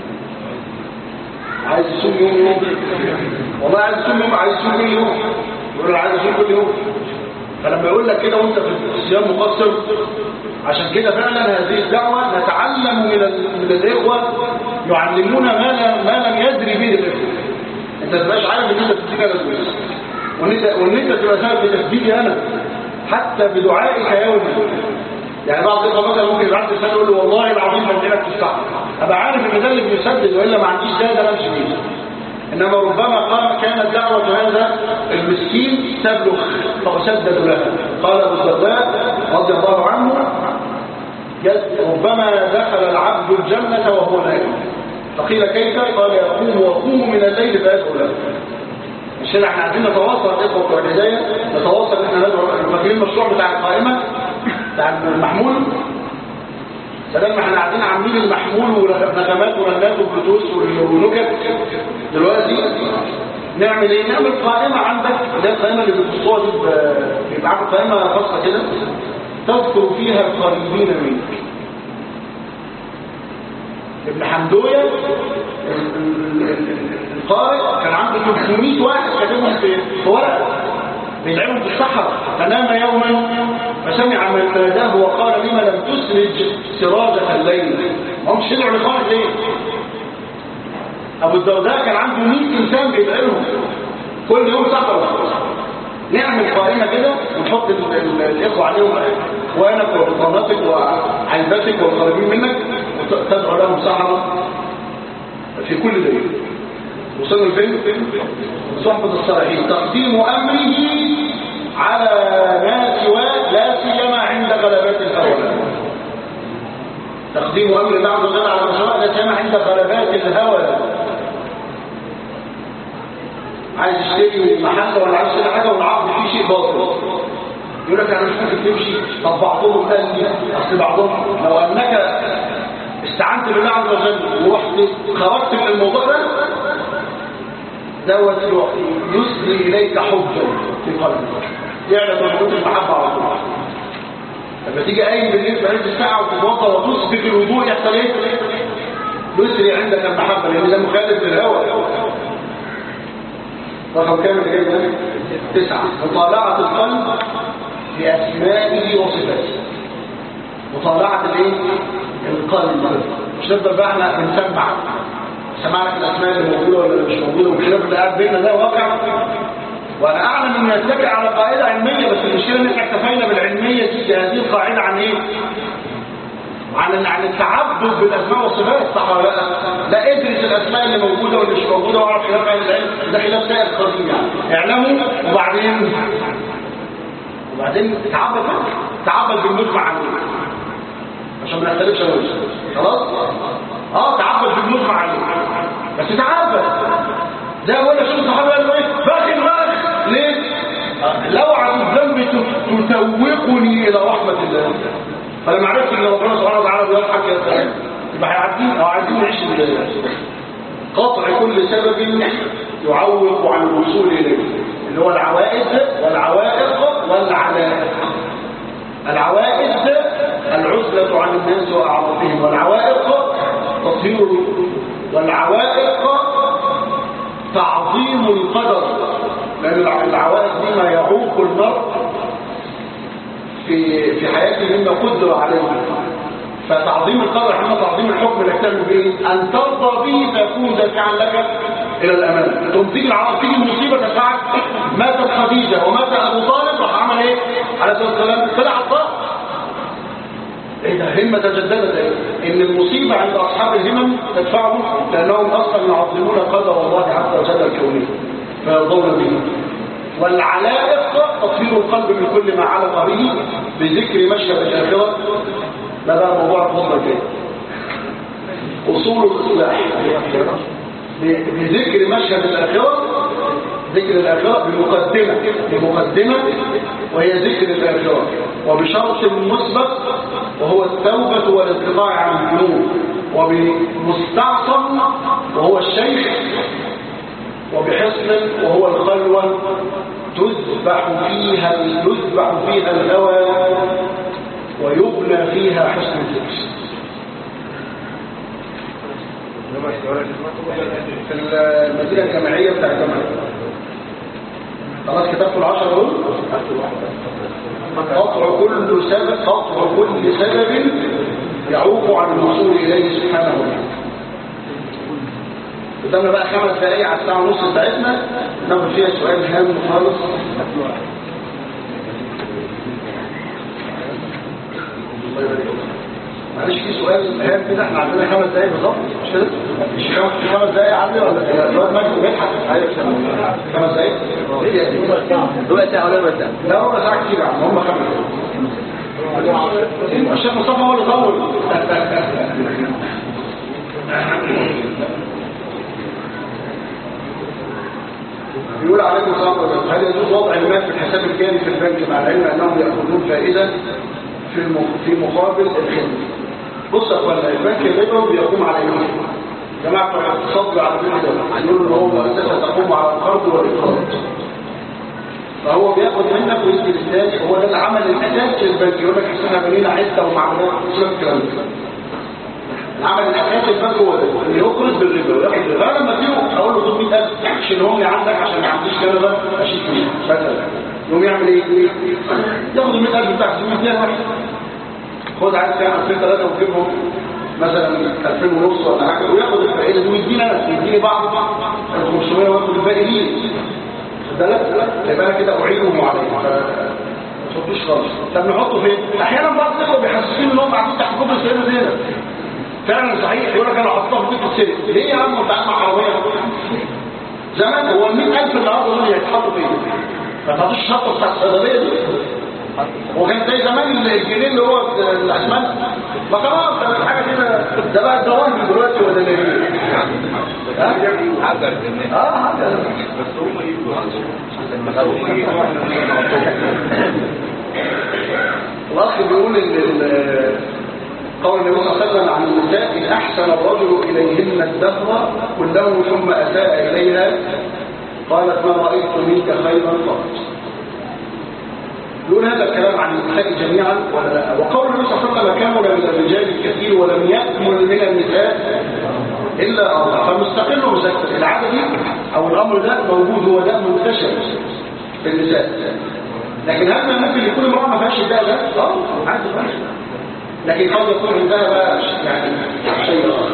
عايز يصوم يوم يوم والله عايز يصوم يوم عايز يصوم كل يوم يقول له عايز يصوم كل يوم فلما يقول لك كده وانت في الصيام مقصر عشان كده فعلا هذه الدعوة نتعلم من ال- من الإخوة يعلمون ما لم, ما لم يدري به الإخوة انت ما تبقاش عارف ان انت بتديك انا كويس وان انت وان انت تبقى سبب في تسديدي انا حتى بدعائك يومي يعني بعض الاخوه مثلا ممكن يبعت لي رساله يقول له والله العظيم بديلك تستحق ابقى عارف ان ده اللي بيسدد والا ما عنديش ده ده امشي بيه انما ربما قال كانت دعوه هذا المسكين تبلغ فاسدد لها قال ابو الدرداء رضي الله عنه يد- ربما دخل العبد الجنه وهو نائم فقيل كيف قال يقوم وقوم من الليل فيدعو له مش كده احنا عايزين نتواصل الاخوه بتوع الهدايه نتواصل ان احنا ندعو فاكرين المشروع بتاع القائمه بتاع المحمول بدل ما احنا قاعدين عاملين المحمول ونغمات ورنات وبلوتوث ونكت دلوقتي نعمل ايه نعمل قائمه عندك اللي هي القائمه اللي بتبصوها دي ب- بيبقى عامل قائمه خاصه كده تذكر فيها القريبين منك ابن حمدويه ال- ال- ال- القارئ كان عنده 300 واحد كاتبهم في في ورقه بيدعمهم في الصحراء فنام يوما فسمع من ناداه وقال لما لم تسرج سراجة الليل ما همش يدعوا لخالد ليه ابو الدرداء كان عنده 100 انسان بيدعمهم كل يوم سفر نعمل قائمة كده ونحط ال- ال- الإخوة عليهم وانك وبطانتك وعلبتك والقريبين منك وتدعو لهم سحرة في كل ليلة وصلنا لفين؟ صحبة الصالحين تقديم أمره على ما سواه لا سيما عند غلبات الهوى تقديم أمر الله عز وجل على ما سواه لا سيما عند غلبات الهوى عايز يشتري محل ولا عايز يشتري حاجة والعقد فيه شيء باطل يقول لك انا مش ممكن تمشي طب بعضهم قال لي اصل بعضهم لو انك استعنت بالله عز وجل ورحت خرجت من الموضوع ده دوت يسري اليك حبا في قلبك يعلم وجود المحبه على طول لما تيجي قايم بالليل في عز الساعه وتتوضا وتسبق الوضوء يحصل ايه؟ يسري عندك المحبه لان ده مخالف للهوى رقم كام اللي جاي ده؟ تسعة مطالعة القلب بأسمائه وصفاته مطالعة الايه؟ القلب مش نفضل بقى احنا بنسمع سمع لك الأسماء اللي موجودة ولا اللي مش موجودة والخلاف اللي قاعد بيننا ده واقع وأنا أعلم إن نتبع على قاعدة علمية بس المشكلة إن احنا اكتفينا بالعلمية دي هذه القاعدة عن إيه؟ عن عن التعبد بالاسماء والصفات صح ولا لا لا ادرس الاسماء اللي موجوده واللي مش موجوده واعرف خلاف اهل العلم ده خلاف سائر قديم يعني اعلموا وبعدين وبعدين تعبد بقى. تعبد بالمجمع عنه عشان ما نختلفش انا وانت. خلاص اه تعبد بالمجمع عنه بس تعبد ده ولا شوف الصحابه قالوا ايه باخي الغرق ليه لوعة الذنب تتوقني الى رحمه الله فلما عرفت ان ربنا سبحانه وتعالى بيضحك يا سلام يبقى عايزين او عايزين نعيش ال- قطع كل سبب يعوق عن الوصول اليه اللي هو العوائد والعوائق والعلائق العوائد العزلة عن الناس وأعراضهم والعوائق تطهير والعوائق تعظيم القدر لأن العوائق دي ما يعوق المرء في في حياته مما قدر عليه فتعظيم القدر احنا تعظيم الحكم اللي تعمل بايه ان ترضى به فيكون دافعا لك الى الامان تقوم تيجي العرب تيجي المصيبه تدفعك ماتت خديجه ومات ابو طالب راح عمل ايه عليه الصلاه والسلام طلع الطاق ايه ده همه تجددت ايه ان المصيبه عند اصحاب الهمم تدفعهم لانهم اصلا يعظمون قدر الله عز وجل الكوني فيرضون به والعلائق تطهير القلب من كل ما علق به بذكر مشهد الآخرة ده بقى موضوع الخطبة الجاي أصول الإصلاح ب- بذكر مشهد الآخرة ذكر الآخرة بمقدمة بمقدمة وهي ذكر الآخرة وبشرط مسبق وهو التوبة والانقطاع عن الذنوب وبمستعصم وهو الشيخ وبحصن وهو الخلوة تذبح فيها يذبح فيها الهوى ويبنى فيها حسن الذكر في المدينة الجامعية بتاع الجامعة خلاص كتبت العشرة دول قطع كل سبب قطع كل سبب يعوق عن الوصول إليه سبحانه وتعالى قدامنا بقى خمس دقايق على الساعة ونص بتاعتنا ناخد فيها سؤال هام خالص الله يبارك فيك. معلش في سؤال هام كده احنا عندنا خمس دقايق بالظبط مش كده؟ مش خمس في خمس دقايق عندي ولا إيه؟ الواد مجد بيضحك ايوه خمس دقايق؟ ربع ساعة ولا ربع ساعة؟ لا ربع ساعة كتير يا عم هم خمس دقايق الشيخ مصطفى هو اللي طول بيقول عليكم صعب هل يجوز وضع المال في الحساب الجاري في البنك مع العلم انهم ياخذون فائده في الم- في مقابل الخدمه بص يا اخوانا البنك الربوي بيقوم على ايه؟ جماعه بتوع الاقتصاد على كده يقولوا ان هو مؤسسه تقوم على القرض والاقراض فهو بياخد منك ويدي للثاني هو ده العمل الاساسي للبنك يقول لك احنا بنينا حته ومعاملات سيبك من الكلام ده العمل الاساسي البنك هو ده اللي يقرض بالربا وياخد الربا فانا لما اديله اقول له خد 100000 شيلهم لي عندك عشان ما عنديش كنبه اشيل فيه مثلا يقوم يعمل ايه؟ ياخد ال 100000 بتاعك يسيبهم فيها واحد خد عايز تعمل 2000 3 وتجيبهم مثلا 2000 ونص ولا حاجه وياخد الفائده دي ويدينا يديني بعض ال 500 وياخد الباقي ليه ده لا لا يبقى انا كده اعينهم عليه ما تحطوش خالص طب نحطه فين احيانا بعض الاخوه بيحسسين ان هم قاعدين تحت كوبري السيده زينب فعلا صحيح يقول لك انا حطيتها في بيت السيد ليه يا عم انت قاعد مع عربيه زمان هو ال 100000 النهارده دول هيتحطوا فين ما تحطوش الشطه بتاعت الصيدليه دي وكان زي زمان الجنيه اللي هو الاسمنت ما خلاص ده حاجه كده ده بقى الدواجن دلوقتي ولا ايه ها؟ اه حاجه الاخ بيقول ان ال- قول النبي صلى الله عليه وسلم عن النساء ان احسن الرجل اليهن الدهر كله ثم اساء اليها قالت ما رايت منك خيرا قط يقول هذا الكلام عن النساء جميعا ولا لا وقول النبي صلى الله عليه وسلم كمل من الرجال الكثير ولم يكمل من النساء الا اربعه فمستقل ومسكت العاده دي او الامر ده موجود هو ده منتشر في النساء لكن هل ممكن يكون امراه ما فيهاش الداء ده؟ اه عادي ماشي لكن قد يكون عندها بقى يعني شيء اخر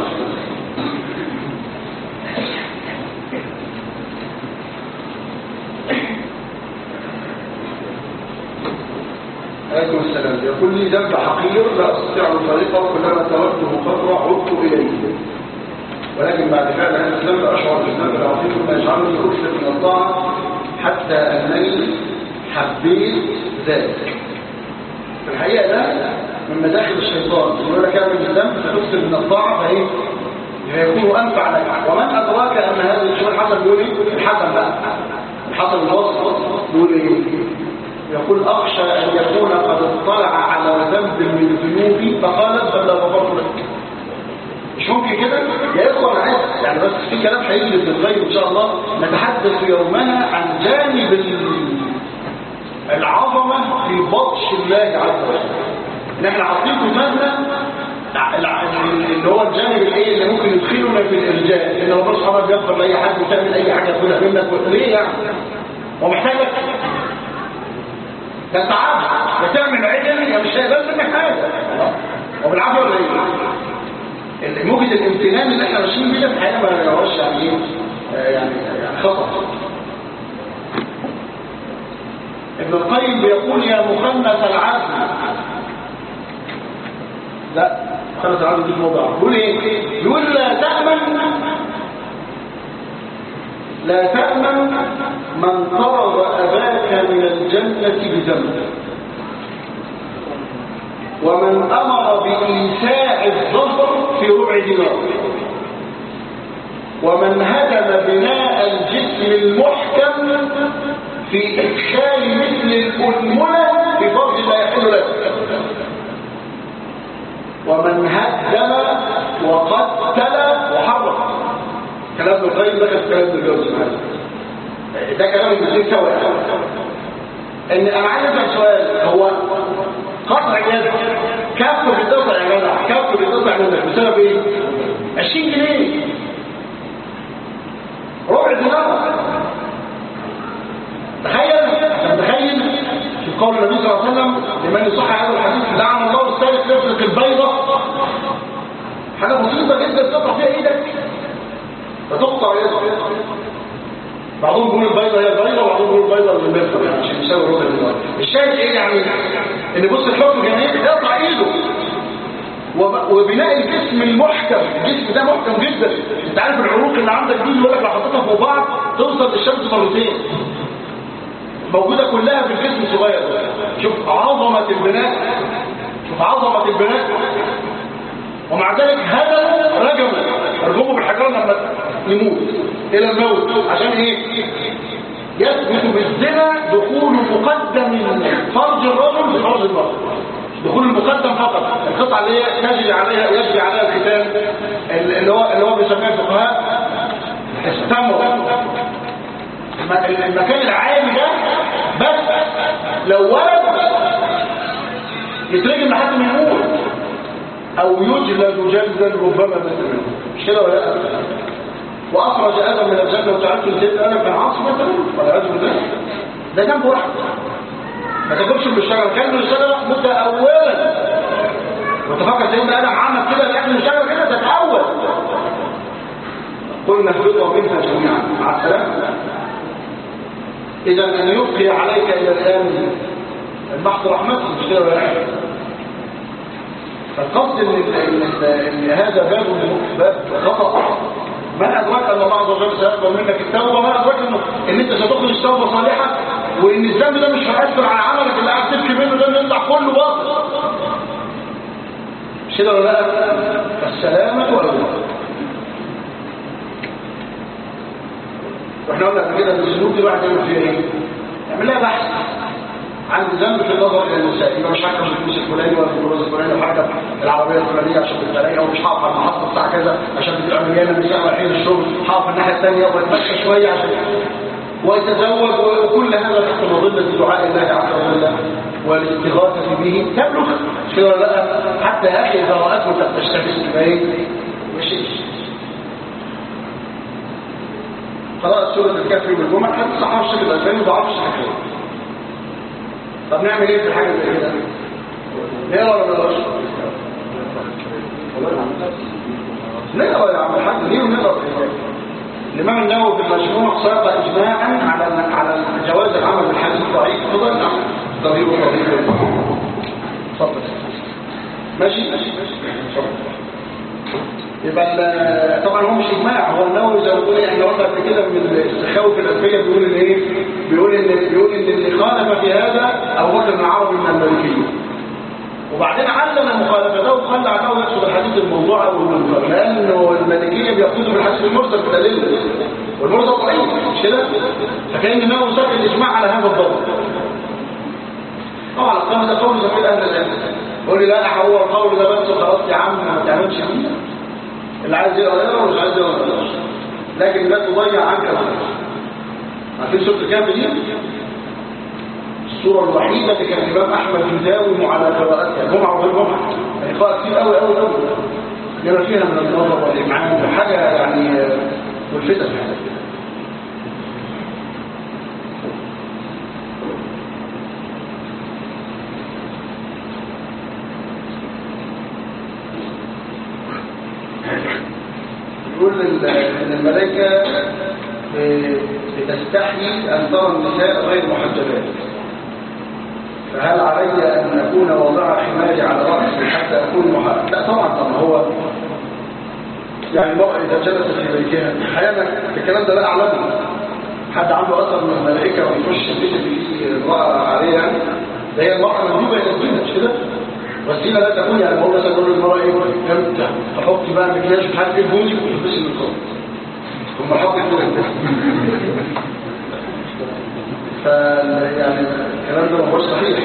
عليكم السلام يقول لي ذنب حقير لا استطيع ان طريقه كلما تركته فتره عدت اليه ولكن بعد فعل هذا الذنب اشعر بالذنب العظيم ما يجعلني اكثر من الطاعه حتى انني حبيت ذلك في الحقيقه ده من مداخل الشيطان يقول لك اعمل الذنب فتكثر من الطاعه فايه فيكون انفع لك ومن ادراك ان هذا الشيء الحسن بيقول ايه الحسن بقى الحسن الوسط بيقول ايه يقول أخشى أن يكون قد اطلع على ذنب من ذنوبي فقال اذهب لا غفرت لك مش ممكن كده يا إخوة أنا عايز يعني بس في كلام هيجي لابن القيم إن شاء الله نتحدث يومنا عن جانب ال- العظمة في بطش الله عز وجل إن إحنا عاطين دماغنا الع- اللي هو الجانب الايه اللي ممكن يدخلنا في الارجاء ان ربنا سبحانه بيغفر لاي حد وتعمل اي حاجه ياخدها منك ليه يعني هو محتاجك ده انت عبد يا تعمل عدل يا مش هيقبل منك حاجه وبالعافيه ولا ايه اللي موجد الامتنان اللي احنا ماشيين بيه ده في الحقيقه ما هوش يعني ايه آه يعني يعني خطا ابن القيم بيقول يا مخنث العزم لا مخنث العزم دي موضع بيقول ايه بيقول لا تامن لا تأمن من طرد أباك من الجنة بذنب ومن أمر بإيساع الظهر في ربع دينار ومن هدم بناء الجسم المحكم في إدخال مثل الأنملة في فرج لا يحل له ومن هدم وقتل وحرم كلام ابن القيم ده كان كلام ابن الجوزي ده كلام ابن الجوزي سوا ان انا عايز اسال سؤال هو قطع يد كفه بتقطع يا جدع كفه بتقطع منك بسبب ايه 20 جنيه ربع دينار تخيل تخيل في قول النبي صلى الله عليه وسلم لمن يصح هذا الحديث لعن الله السالك يفرق البيضة حاجة بسيطة جدا تقطع فيها ايدك فتقطع يدك بعضهم بيقول البيضة هي البيضة وبعضهم بيقول البيضة اللي بيفرق يعني عشان يساوي ربع دينار الشاهد ايه يعني ان بص الحكم جميل يقطع ايده وب- وبناء الجسم المحكم الجسم ده محكم جدا انت عارف العروق اللي عندك دي يقول لك لو حطيتها فوق بعض توصل للشمس مرتين موجوده كلها في الجسم الصغير شوف عظمه البناء شوف عظمه البناء ومع ذلك هدموا رجموا رجموا بالحجاره لما يموت الى الموت عشان ايه يثبت بالزنا دخول مقدم فرج الرجل في فرج المرأة دخول المقدم فقط القطعة اللي هي تجري عليها يجري عليها الختان اللي هو اللي هو بيسميها الفقهاء استمر الم- المكان العالي ده بس لو ولد يترجم لحد ما يموت او يجلد جلدا ربما مات منه مش كده ولا لا واخرج ادم من الجنه وجعلته الجنه انا كان عاصم مثلا ولا عايز بالله ده جنب واحد ما تاكلش من الشجره كان من الشجره متاولا وتفكر سيدنا ادم عمل كده الاكل من الشجره كده تتاول قلنا اهبطوا منها جميعا مع السلامه اذا ان يبقي عليك الى الان البحث رحمته مش كده ولا لا فالقصد ان ان ان هذا باب باب خطا ما ادراك ان الله عز وجل سيقبل منك التوبه ما ادراك انه ان انت ستخرج توبه صالحه وان الذنب ده مش هيأثر على عملك اللي قاعد تبكي منه ده يطلع كله باطل مش كده ولا لا السلامه والاولى واحنا قلنا قبل كده ان الذنوب دي الواحد يعمل فيها ايه؟ يعمل لها بحث عن ذنب في النظر الى النساء يبقى مش هركب الفلوس الفلاني ولا الجواز الفلاني وهركب العربيه الفلانيه عشان الفلانيه ومش هقف على المحطه الساعه كذا عشان بتبقى مليانه نساء رايحين الشغل هقف الناحيه الثانيه واتمشى شويه عشان ويتزوج وكل هذا تحت مظله دعاء الله عز وجل والاستغاثه به تبلغ مش كده ولا لا حتى يا اخي اذا راته تشتغل يبقى ايه؟ مش قراءة سورة الكهف يوم الجمعة حتى صحاب الشيخ الألباني وضعف الشيخ الألباني طب نعمل ايه في الحاجة زي كده؟ نقرا ولا ما نقراش؟ نقرا يا عم الحاج ليه ونقرا الإمام النووي في المجموع ساق إجماعا على على جواز العمل بالحديث الضعيف فضل نعم ضريب وضريب اتفضل ماشي ماشي يبقى ال- طبعا هو مش اجماع هو النووي زي ما بتقول احنا قلنا قبل كده من السخاوي في الالفيه بيقول ان ايه بيقول ان بيقول ان اللي خالف في هذا ابو بكر بن عربي من المالكيه وبعدين علم مخالفته وخلى عنه يقصد الحديث الموضوع او المنكر لانه المالكيه بيقصدوا بالحديث المرسل في الادله والمرسل ضعيف مش كده فكان النووي ساق الاجماع على هذا الضبط طبعا القول ده قول زميل اهل العلم يقول لي لا هو القول ده بس خلاص يا عم ما تعملش فيه اللي عايز يقرا يقرا واللي عايز يقرا يقرا لكن لا تضيع عنك الخير عارفين سوره الكهف دي السوره الوحيده اللي كان الامام احمد يداوم على قراءتها جمعه وغير جمعه يعني قراءه كتير قوي قوي قوي لما فيها من النظر والامعان وحاجه يعني ملفته يعني يقول ال- ان الملائكه آه، بتستحي ان ترى النساء غير محجبات فهل علي ان اكون واضع حماري على راسي حتى اكون محجب لا طبعا طبعا هو يعني المرأة إذا جلست في بيتها أحيانا الكلام ده لا أعلمه حد عنده أثر من الملائكة ويخش البيت اللي فيه امرأة عليه يعني ده هي المرأة مندوبة إلى الزينة مش كده؟ والزينة لا تكون يعني بقول مثلا أقول للمرأة إيه أنت تحطي بقى مكياج مش عارف إيه بوزي وتلبسي النقاب ثم حط كده ف يعني الكلام ده ما هوش صحيح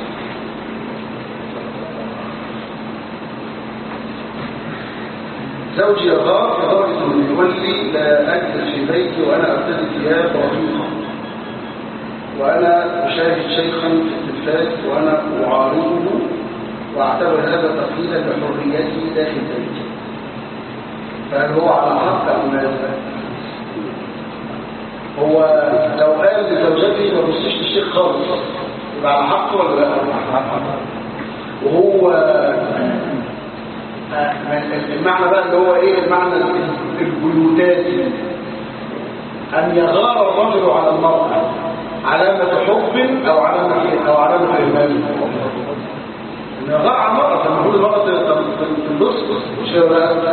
زوجي يغار لدرجة انه يقول لي لا اجلس في بيتي وانا ارتدي ثياب رقيقة وانا اشاهد شيخا في التلفاز وانا اعارضه واعتبر هذا تقليلا لحريتي داخل بيتي فهل هو على حق ام لا هو لو قال لزوجتي ما تبصيش للشيخ خالص يبقى على حق ولا لا وهو المعنى بقى اللي هو ايه المعنى البيوتاتي ان يغار الرجل على المرأة علامة حب او علامة او علامة اهمال ان يغار على المرأة فالمفروض المرأة تنبسط مش كده ولا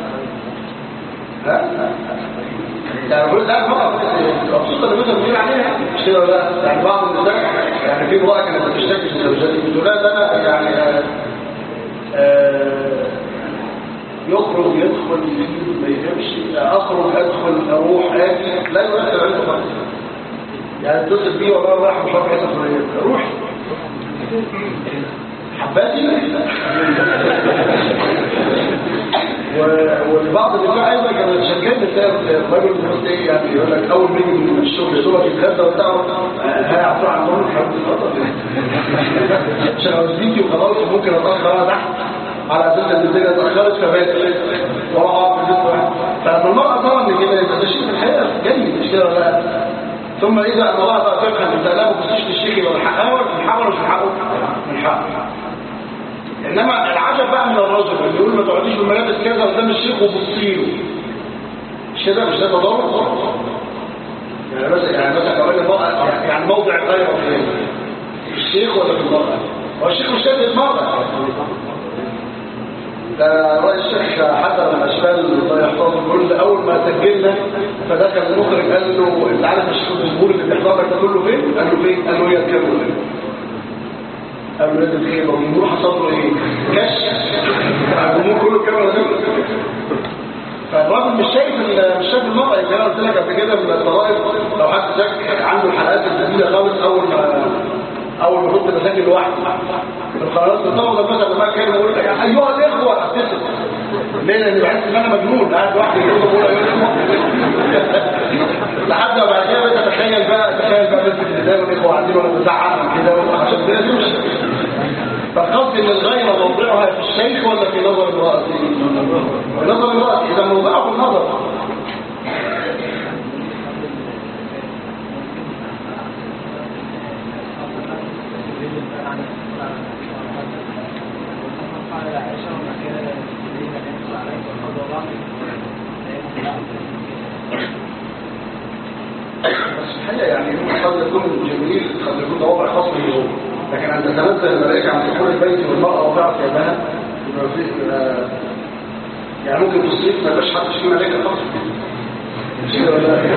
ها يعني المفروض لا المرأة مبسوطة اللي بيتها بتقول عليها مش كده ولا يعني بعض النساء يعني في امرأة كانت بتشتكي من زوجتي بتقول لها ده انا يعني آه آه يخرج يدخل يجيب ما يفهمش اخرج ادخل اروح اجي لا يؤثر عنده خالص يعني اتصل بيه والله رايح مش عارف يحصل روح حباتي والبعض النساء ايضا كانوا شكاين بسبب الراجل المصري ايه يعني يقول لك اول ما يجي من الشغل صوره يتغدى وبتاع هيعطوا عن نوم حد الخطر عشان اوزيتي وخلاص ممكن اتاخر انا تحت على اساس ان الدنيا اتاخرت فبات واروح اقعد في البيت واحد فلما المراه ترى ان كده يبقى ده شيء في الحياه جيد مش كده ولا لا ثم اذا المراه بقى تفهم انت لا ما تبصيش للشيخ يبقى من حقها ولا من حقه ولا مش من حقه؟ من حقه انما العجب بقى من الرجل اللي يقول ما تقعديش بالملابس كذا قدام الشيخ وبصي له مش كده مش ده تضارب يعني مثلا يعني مثلا لو المرأة يعني موضع الغيرة فين في الشيخ ولا في المرأة هو الشيخ مش شايف المرأة ده رأي الشيخ حتى من الأشكال الله يحفظه بيقول أول ما سجلنا فدخل المخرج قال له أنت عارف الشيخ الجمهور اللي بيحضر لك ده كله فين؟ قال له فين؟ قال له هي الكاميرا قال له لازم ايه الجمهور حصل له ايه كشف الجمهور كله الكاميرا دي فالراجل مش شايف مش شايف المرأة زي ما قلت لك قبل كده من الضرائب لو حد شك عنده الحلقات الجديدة خالص أول ما أول ما كنت بسجل لوحدي القنوات بتطور مثلا لما كان يقول لك أيها الإخوة أتصل ليه لأن بحس إن أنا مجنون قاعد لوحدي يقول بقول أيها الإخوة لحد ما بعد كده بقيت أتخيل بقى أتخيل بقى بنت الإنسان والإخوة قاعدين وأنا بزعق كده عشان كده تمشي فالقصد ان الغيرة موضعها في الشيخ ولا في نظر امرأة في نظر امرأة اذا موضعها في النظر بس الحقيقة يعني قد يكون جميل قد يكون ده وضع خاص به هو لكن أن تتنزل الملائكة عن دخول البيت والمرأة وضعت يدها يبقى في آه، يعني ممكن تصيب ما يبقاش حد فيه ملائكة خالص مش كده ولا لا؟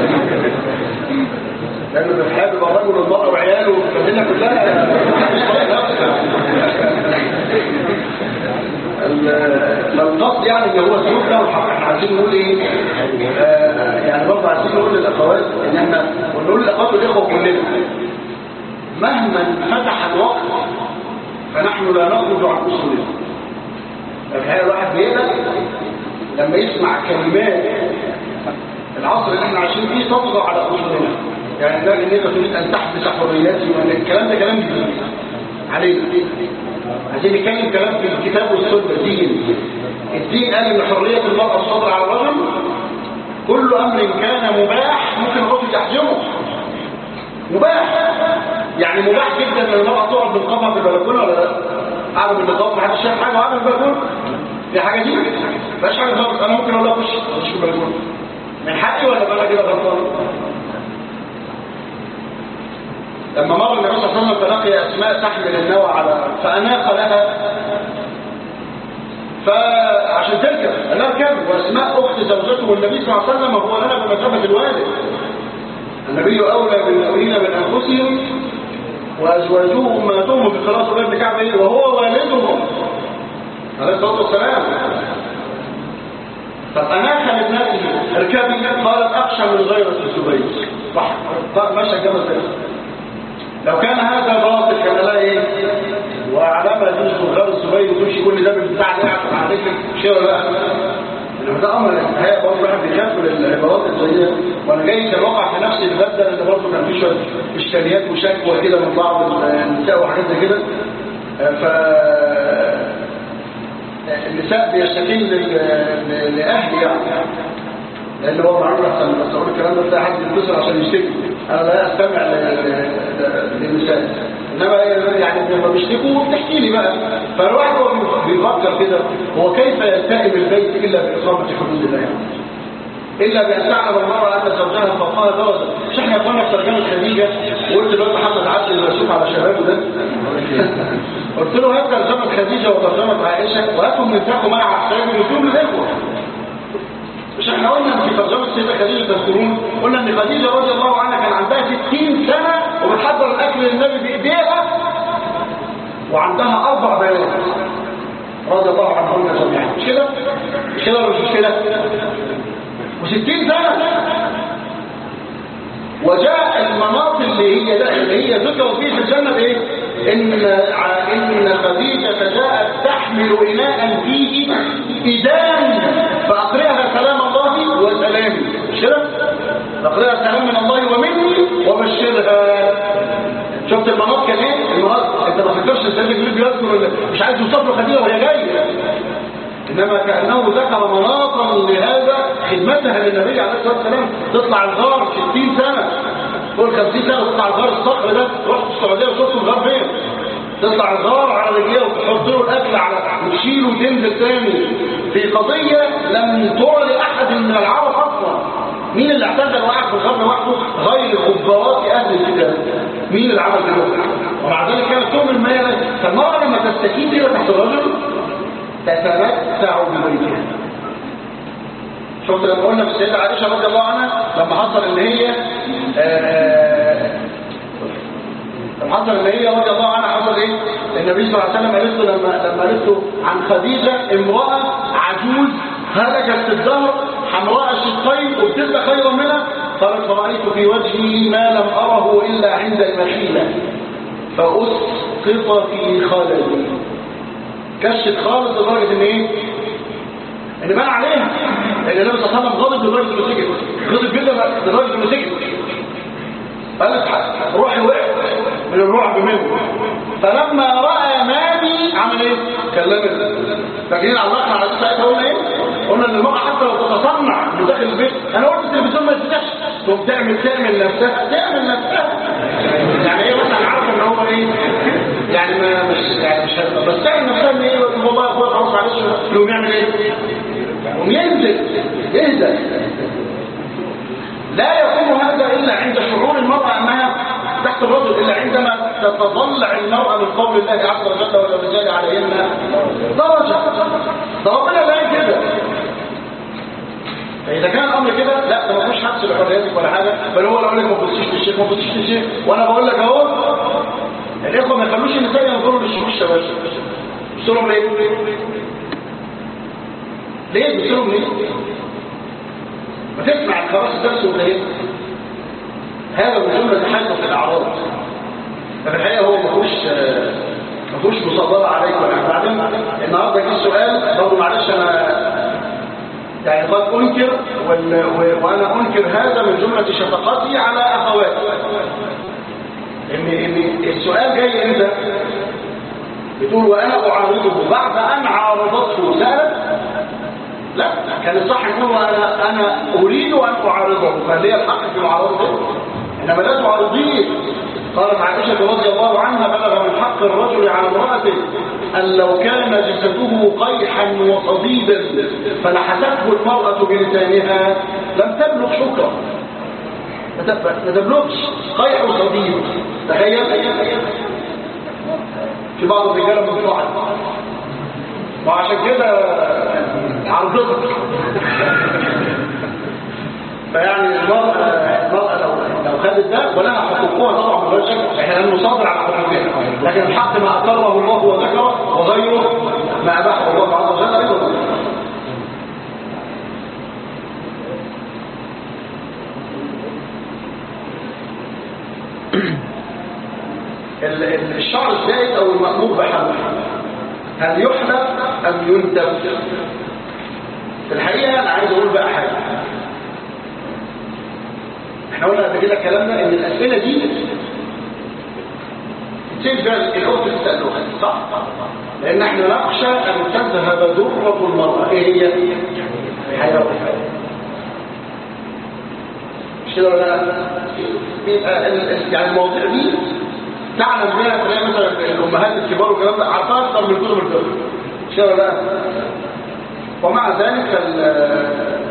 لأن الحياة بيبقى الرجل والمرأة وعياله والمدينة كلها محدش طايق نفسه. ال- فالقصد يعني ان هو سلوك له الحق احنا عايزين نقول ايه آه، يعني برضه عايزين نقول للاخوات ان احنا ونقول للاخوات والاخوه كلنا مهما فتح الوقت فنحن لا نخرج عن اصولنا الحقيقه الواحد بيقلق لما يسمع كلمات العصر اللي احنا عايشين فيه تطغى على اصولنا يعني ده ان انت تريد ان تحبس حرياتي وان الكلام ده كلام جديد علينا عايزين نتكلم كلام في الكتاب والسنه دين الدين قال ان حريه المراه الصبر على الرجل كل امر كان مباح ممكن الرجل يحجمه مباح يعني مباح جدا ان المراه تقعد بالقمه في البلكونه ولا لا قاعده بالنقاب محدش شايف حاجه وقاعده في البلكونه دي حاجه دي مفيش حاجه خالص انا ممكن اقول لها خش خش في البلكونه من حقي ولا انا كده غلطان لما مر النبي صلى الله عليه وسلم فلقي اسماء تحمل النوى على فاناخ لها فعشان تركب قال لها اركب واسماء اخت زوجته والنبي صلى الله عليه وسلم هو لنا بمثابه الوالد النبي اولى بالمؤمنين من انفسهم وازواجه امهاتهم في قراءه الله بن كعب إيه؟ وهو والدهم عليه الصلاه والسلام طب اناخ لابنته اركبي قالت اخشى من غيرة الزبير راح مشى جمل كده لو كان هذا باطل كان لا ايه وعلامة يجوز غير الزبير وتمشي كل ده بالبتاع ده يعطف عليك شيء ولا لا انما ده امر الحقيقه برضه واحد بيخاف من العبارات الزي وانا جاي كان وقع في نفسي الباب ده لان برضه كان في شويه اشكاليات وشكوى كده من بعض النساء وحاجات زي كده ف النساء بيشتكين لل- لاهلي يعني لان هو معروف احسن بس اقول الكلام ده تلاقي حد يتصل عشان يشتكي انا لا استمع ل- ل- للنساء انما يعني لما بيشتكوا بتحكي لي بقى فالواحد هو بيفكر كده هو كيف يلتئم البيت الا باقامه حدود الله يعني. الا بان تعلم المراه ان زوجها فوقها درجه مش احنا كنا في ترجمه خديجه وقلت له محمد عبد المسؤول على شبابه ده قلت له هات ترجمه خديجه وترجمه عائشه وهاتهم من تاخوا مع عساكر ويدوهم للاخوه مش احنا قلنا ان في ترجمه السيده خديجه تذكرون قلنا ان خديجه رضي الله عنها كان عندها 60 سنه وبتحضر الاكل للنبي بايديها وعندها اربع بنات رضي الله عنهن جميعا مش كده مش كده ولا مش كده و60 سنه وجاء المناط اللي هي ده اللي هي ذكروا فيه في الجنه بايه ان ع- ان خديجه جاءت تحمل اناء فيه ايدان فاقرئها سلام الله وسلامي مش كده فاقرئها سلام من الله ومني وبشرها شفت المناط كان ايه المناط انت ما فكرش سيدنا جبريل بيذكر ال- مش عايز يوصف له خديجه وهي جايه انما كانه ذكر مناطا لهذا خدمتها للنبي عليه الصلاه والسلام تطلع الغار 60 سنه فوق 50 سنه تطلع الغار الصخر ده رحت السعوديه وشفت الغار فين تطلع الغار على رجليه وتحط له الاكل على وتشيله وتنزل تاني في قضيه لم ترى لاحد من العرب اصلا مين اللي اعتزل وقع في الغار لوحده غير خبرات اهل الكتاب مين اللي عمل كده ومع ذلك كانت تؤمن ما هي فالمراه لما تستكين كده تحت الرجل تتمتع ببيتها شفت لما قلنا في السيدة عائشة رضي الله عنها لما حصل ان هي آه، لما حصل ان هي رضي الله عنها حصل ايه النبي صلى الله عليه وسلم قالت له لما لما قالت له عن خديجة امرأة عجوز هلكت في الدهر حمراء الشقين وبتبقى خيرا منها قالت فرأيت في وجهي ما لم أره إلا عند المخيلة فأسقط في خلدي كشت خالص لدرجة ان ايه ان بان عليها لان النبي صلى الله عليه وسلم غضب لدرجة انه سكت غضب جدا لدرجة انه سكت قالت روحي وقعت من الرعب منه فلما رأى مامي عمل ايه كلمت فاكرين على الله على ساعتها قلنا ايه قلنا ان المرأة حتى لو تتصنع من داخل البيت انا قلت التلفزيون ما يتفتحش تقوم تعمل تعمل نفسها تعمل نفسها يعني ايه مثلا عارفه ان هو ايه يعني ما مش يعني مش هيبقى بس تعمل نفسها ان ايه والله يا اخويا خلاص معلش يقوم يعمل ايه يقوم ينزل يهدى لا يكون هذا إلا عند شعور المرأة أنها تحت الرجل إلا عندما تتضلع المرأة من قول الله عز وجل وللرجال عليهن درجة ده ربنا لا كده فإذا كان الأمر كده لا ده ما فيش حدث لحريتك ولا حاجة بل هو اللي يقول لك ما تبصيش للشيخ ما تبصيش للشيخ وأنا بقول لك أهو الإخوة ما يخلوش النساء ينظروا للشيوخ الشباب بصوا لهم ليه؟ ليه بصوا لهم ليه؟ ما تسمع خلاص الدرس وتهيئ هذا من جملة حاجة في الأعراض ففي الحقيقة هو ما فيهوش ما فيهوش مصادرة عليك ولا حاجة. بعدين النهارده جه السؤال برضه معلش أنا يعني قد أنكر وال... و... وأنا أنكر هذا من جملة شفقتي على أخواتي إن إن السؤال جاي إمتى؟ بتقول وأنا أعارضه بعد أن عارضته سألت لا كان الصح يقول انا انا اريد ان اعارضه فلي الحق في معارضته انما لا تعارضيه قالت عائشة رضي الله عنها بلغ من حق الرجل على امرأته أن لو كان جسده قيحا وصديدا فلحسته المرأة بلسانها لم تبلغ شكرا ما تبلغش قيح وصديد تخيل في بعض الرجال مفتوحة وعشان كده عرضتك فيعني المرأة المرأة لو لو خدت ده ولها حقوقها طبعا من غير شك احنا المصادر على حقوقها لكن الحق ما اقره الله وذكره وغيره ما اباحه الله عز وجل ايضا هل يحلق أم ينتف في الحقيقة أنا عايز أقول بقى حاجة احنا قلنا قبل كده كلامنا ان الأسئلة دي تسيب فيها الأخت تسألوها صح؟ لأن احنا نخشى أن تذهب ذرة المرأة ايه هي؟ الحياة والحياة مش كده ولا لا؟ يبقى ال- ال- يعني المواضيع دي تعلم بها تلاقي مثلا الامهات الكبار والكلام ده عارفاها اكثر من كتب الفقه مش كده ولا لا؟ ومع ذلك ال-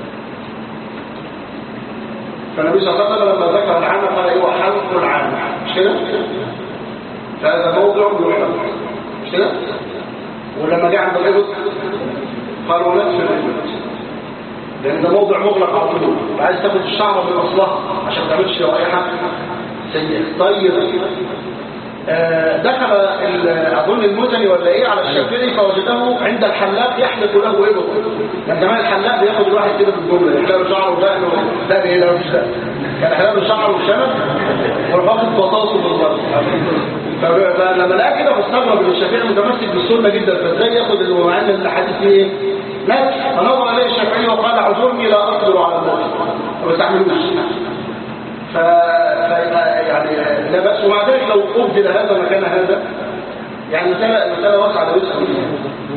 فالنبي صلى الله عليه وسلم لما ذكر العامة قال ايه وحلق العامة مش كده؟ فهذا موضع يحلق مش كده؟ ولما جاء عند الإبط قال ونتف الإبط لأن ده موضع مغلق على طول عايز تاخد الشعر من أصلها عشان ما تعملش رائحة سيئة طيب آه، دخل ال- أظن المزني ولا إيه على الشافعي فوجده عند الحلاق يحلق له إبط كان زمان الحلاق بياخد الواحد كده بالجملة يحلق له شعره ودقنه لا إيه لا مش ده كان يحلق له شعره وشنب ويروح واخد بطاطه بالظبط فب- فلما لقى كده فاستغرب ان الشافعي متمسك بالسنه جدا فازاي ياخد اللي هو عند الاحاديث دي ايه؟ نفس فنظر اليه الشافعي وقال اعذرني لا اقدر على النفس ما بستحملوش ف... فيبقى يعني لا باس ومع ذلك لو ابدل هذا مكان هذا يعني مساله مساله واسعه لا يسال فيها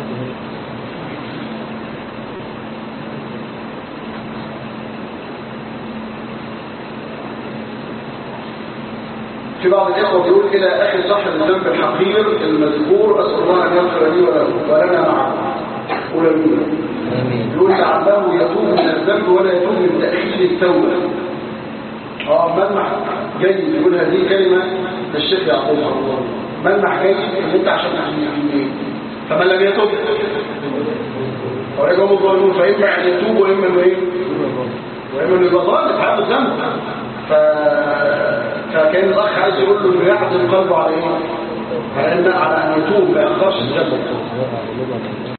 في بعض الإخوة بيقول إلى أخي صاحب الذنب الحقير المذكور أسأل الله أن يغفر لي وله ولنا معه قول أمين آمين يقول لعله يتوب من الذنب ولا يتوب من تأخير التوبة اه ملمح جيد يقول هذه كلمة للشيخ يعقوب رحمه الله ملمح جيد ان انت عشان تحميه فمن لم يتوب ورجعوا الظالمون فإما أن يتوب وإما أنه إيه وإما أنه يبقى ظالم هذا الذنب ف... فكان الأخ عايز يقول له إنه يعزم قلبه على إيه؟ على أن على أن يتوب ما يأخرش الذنب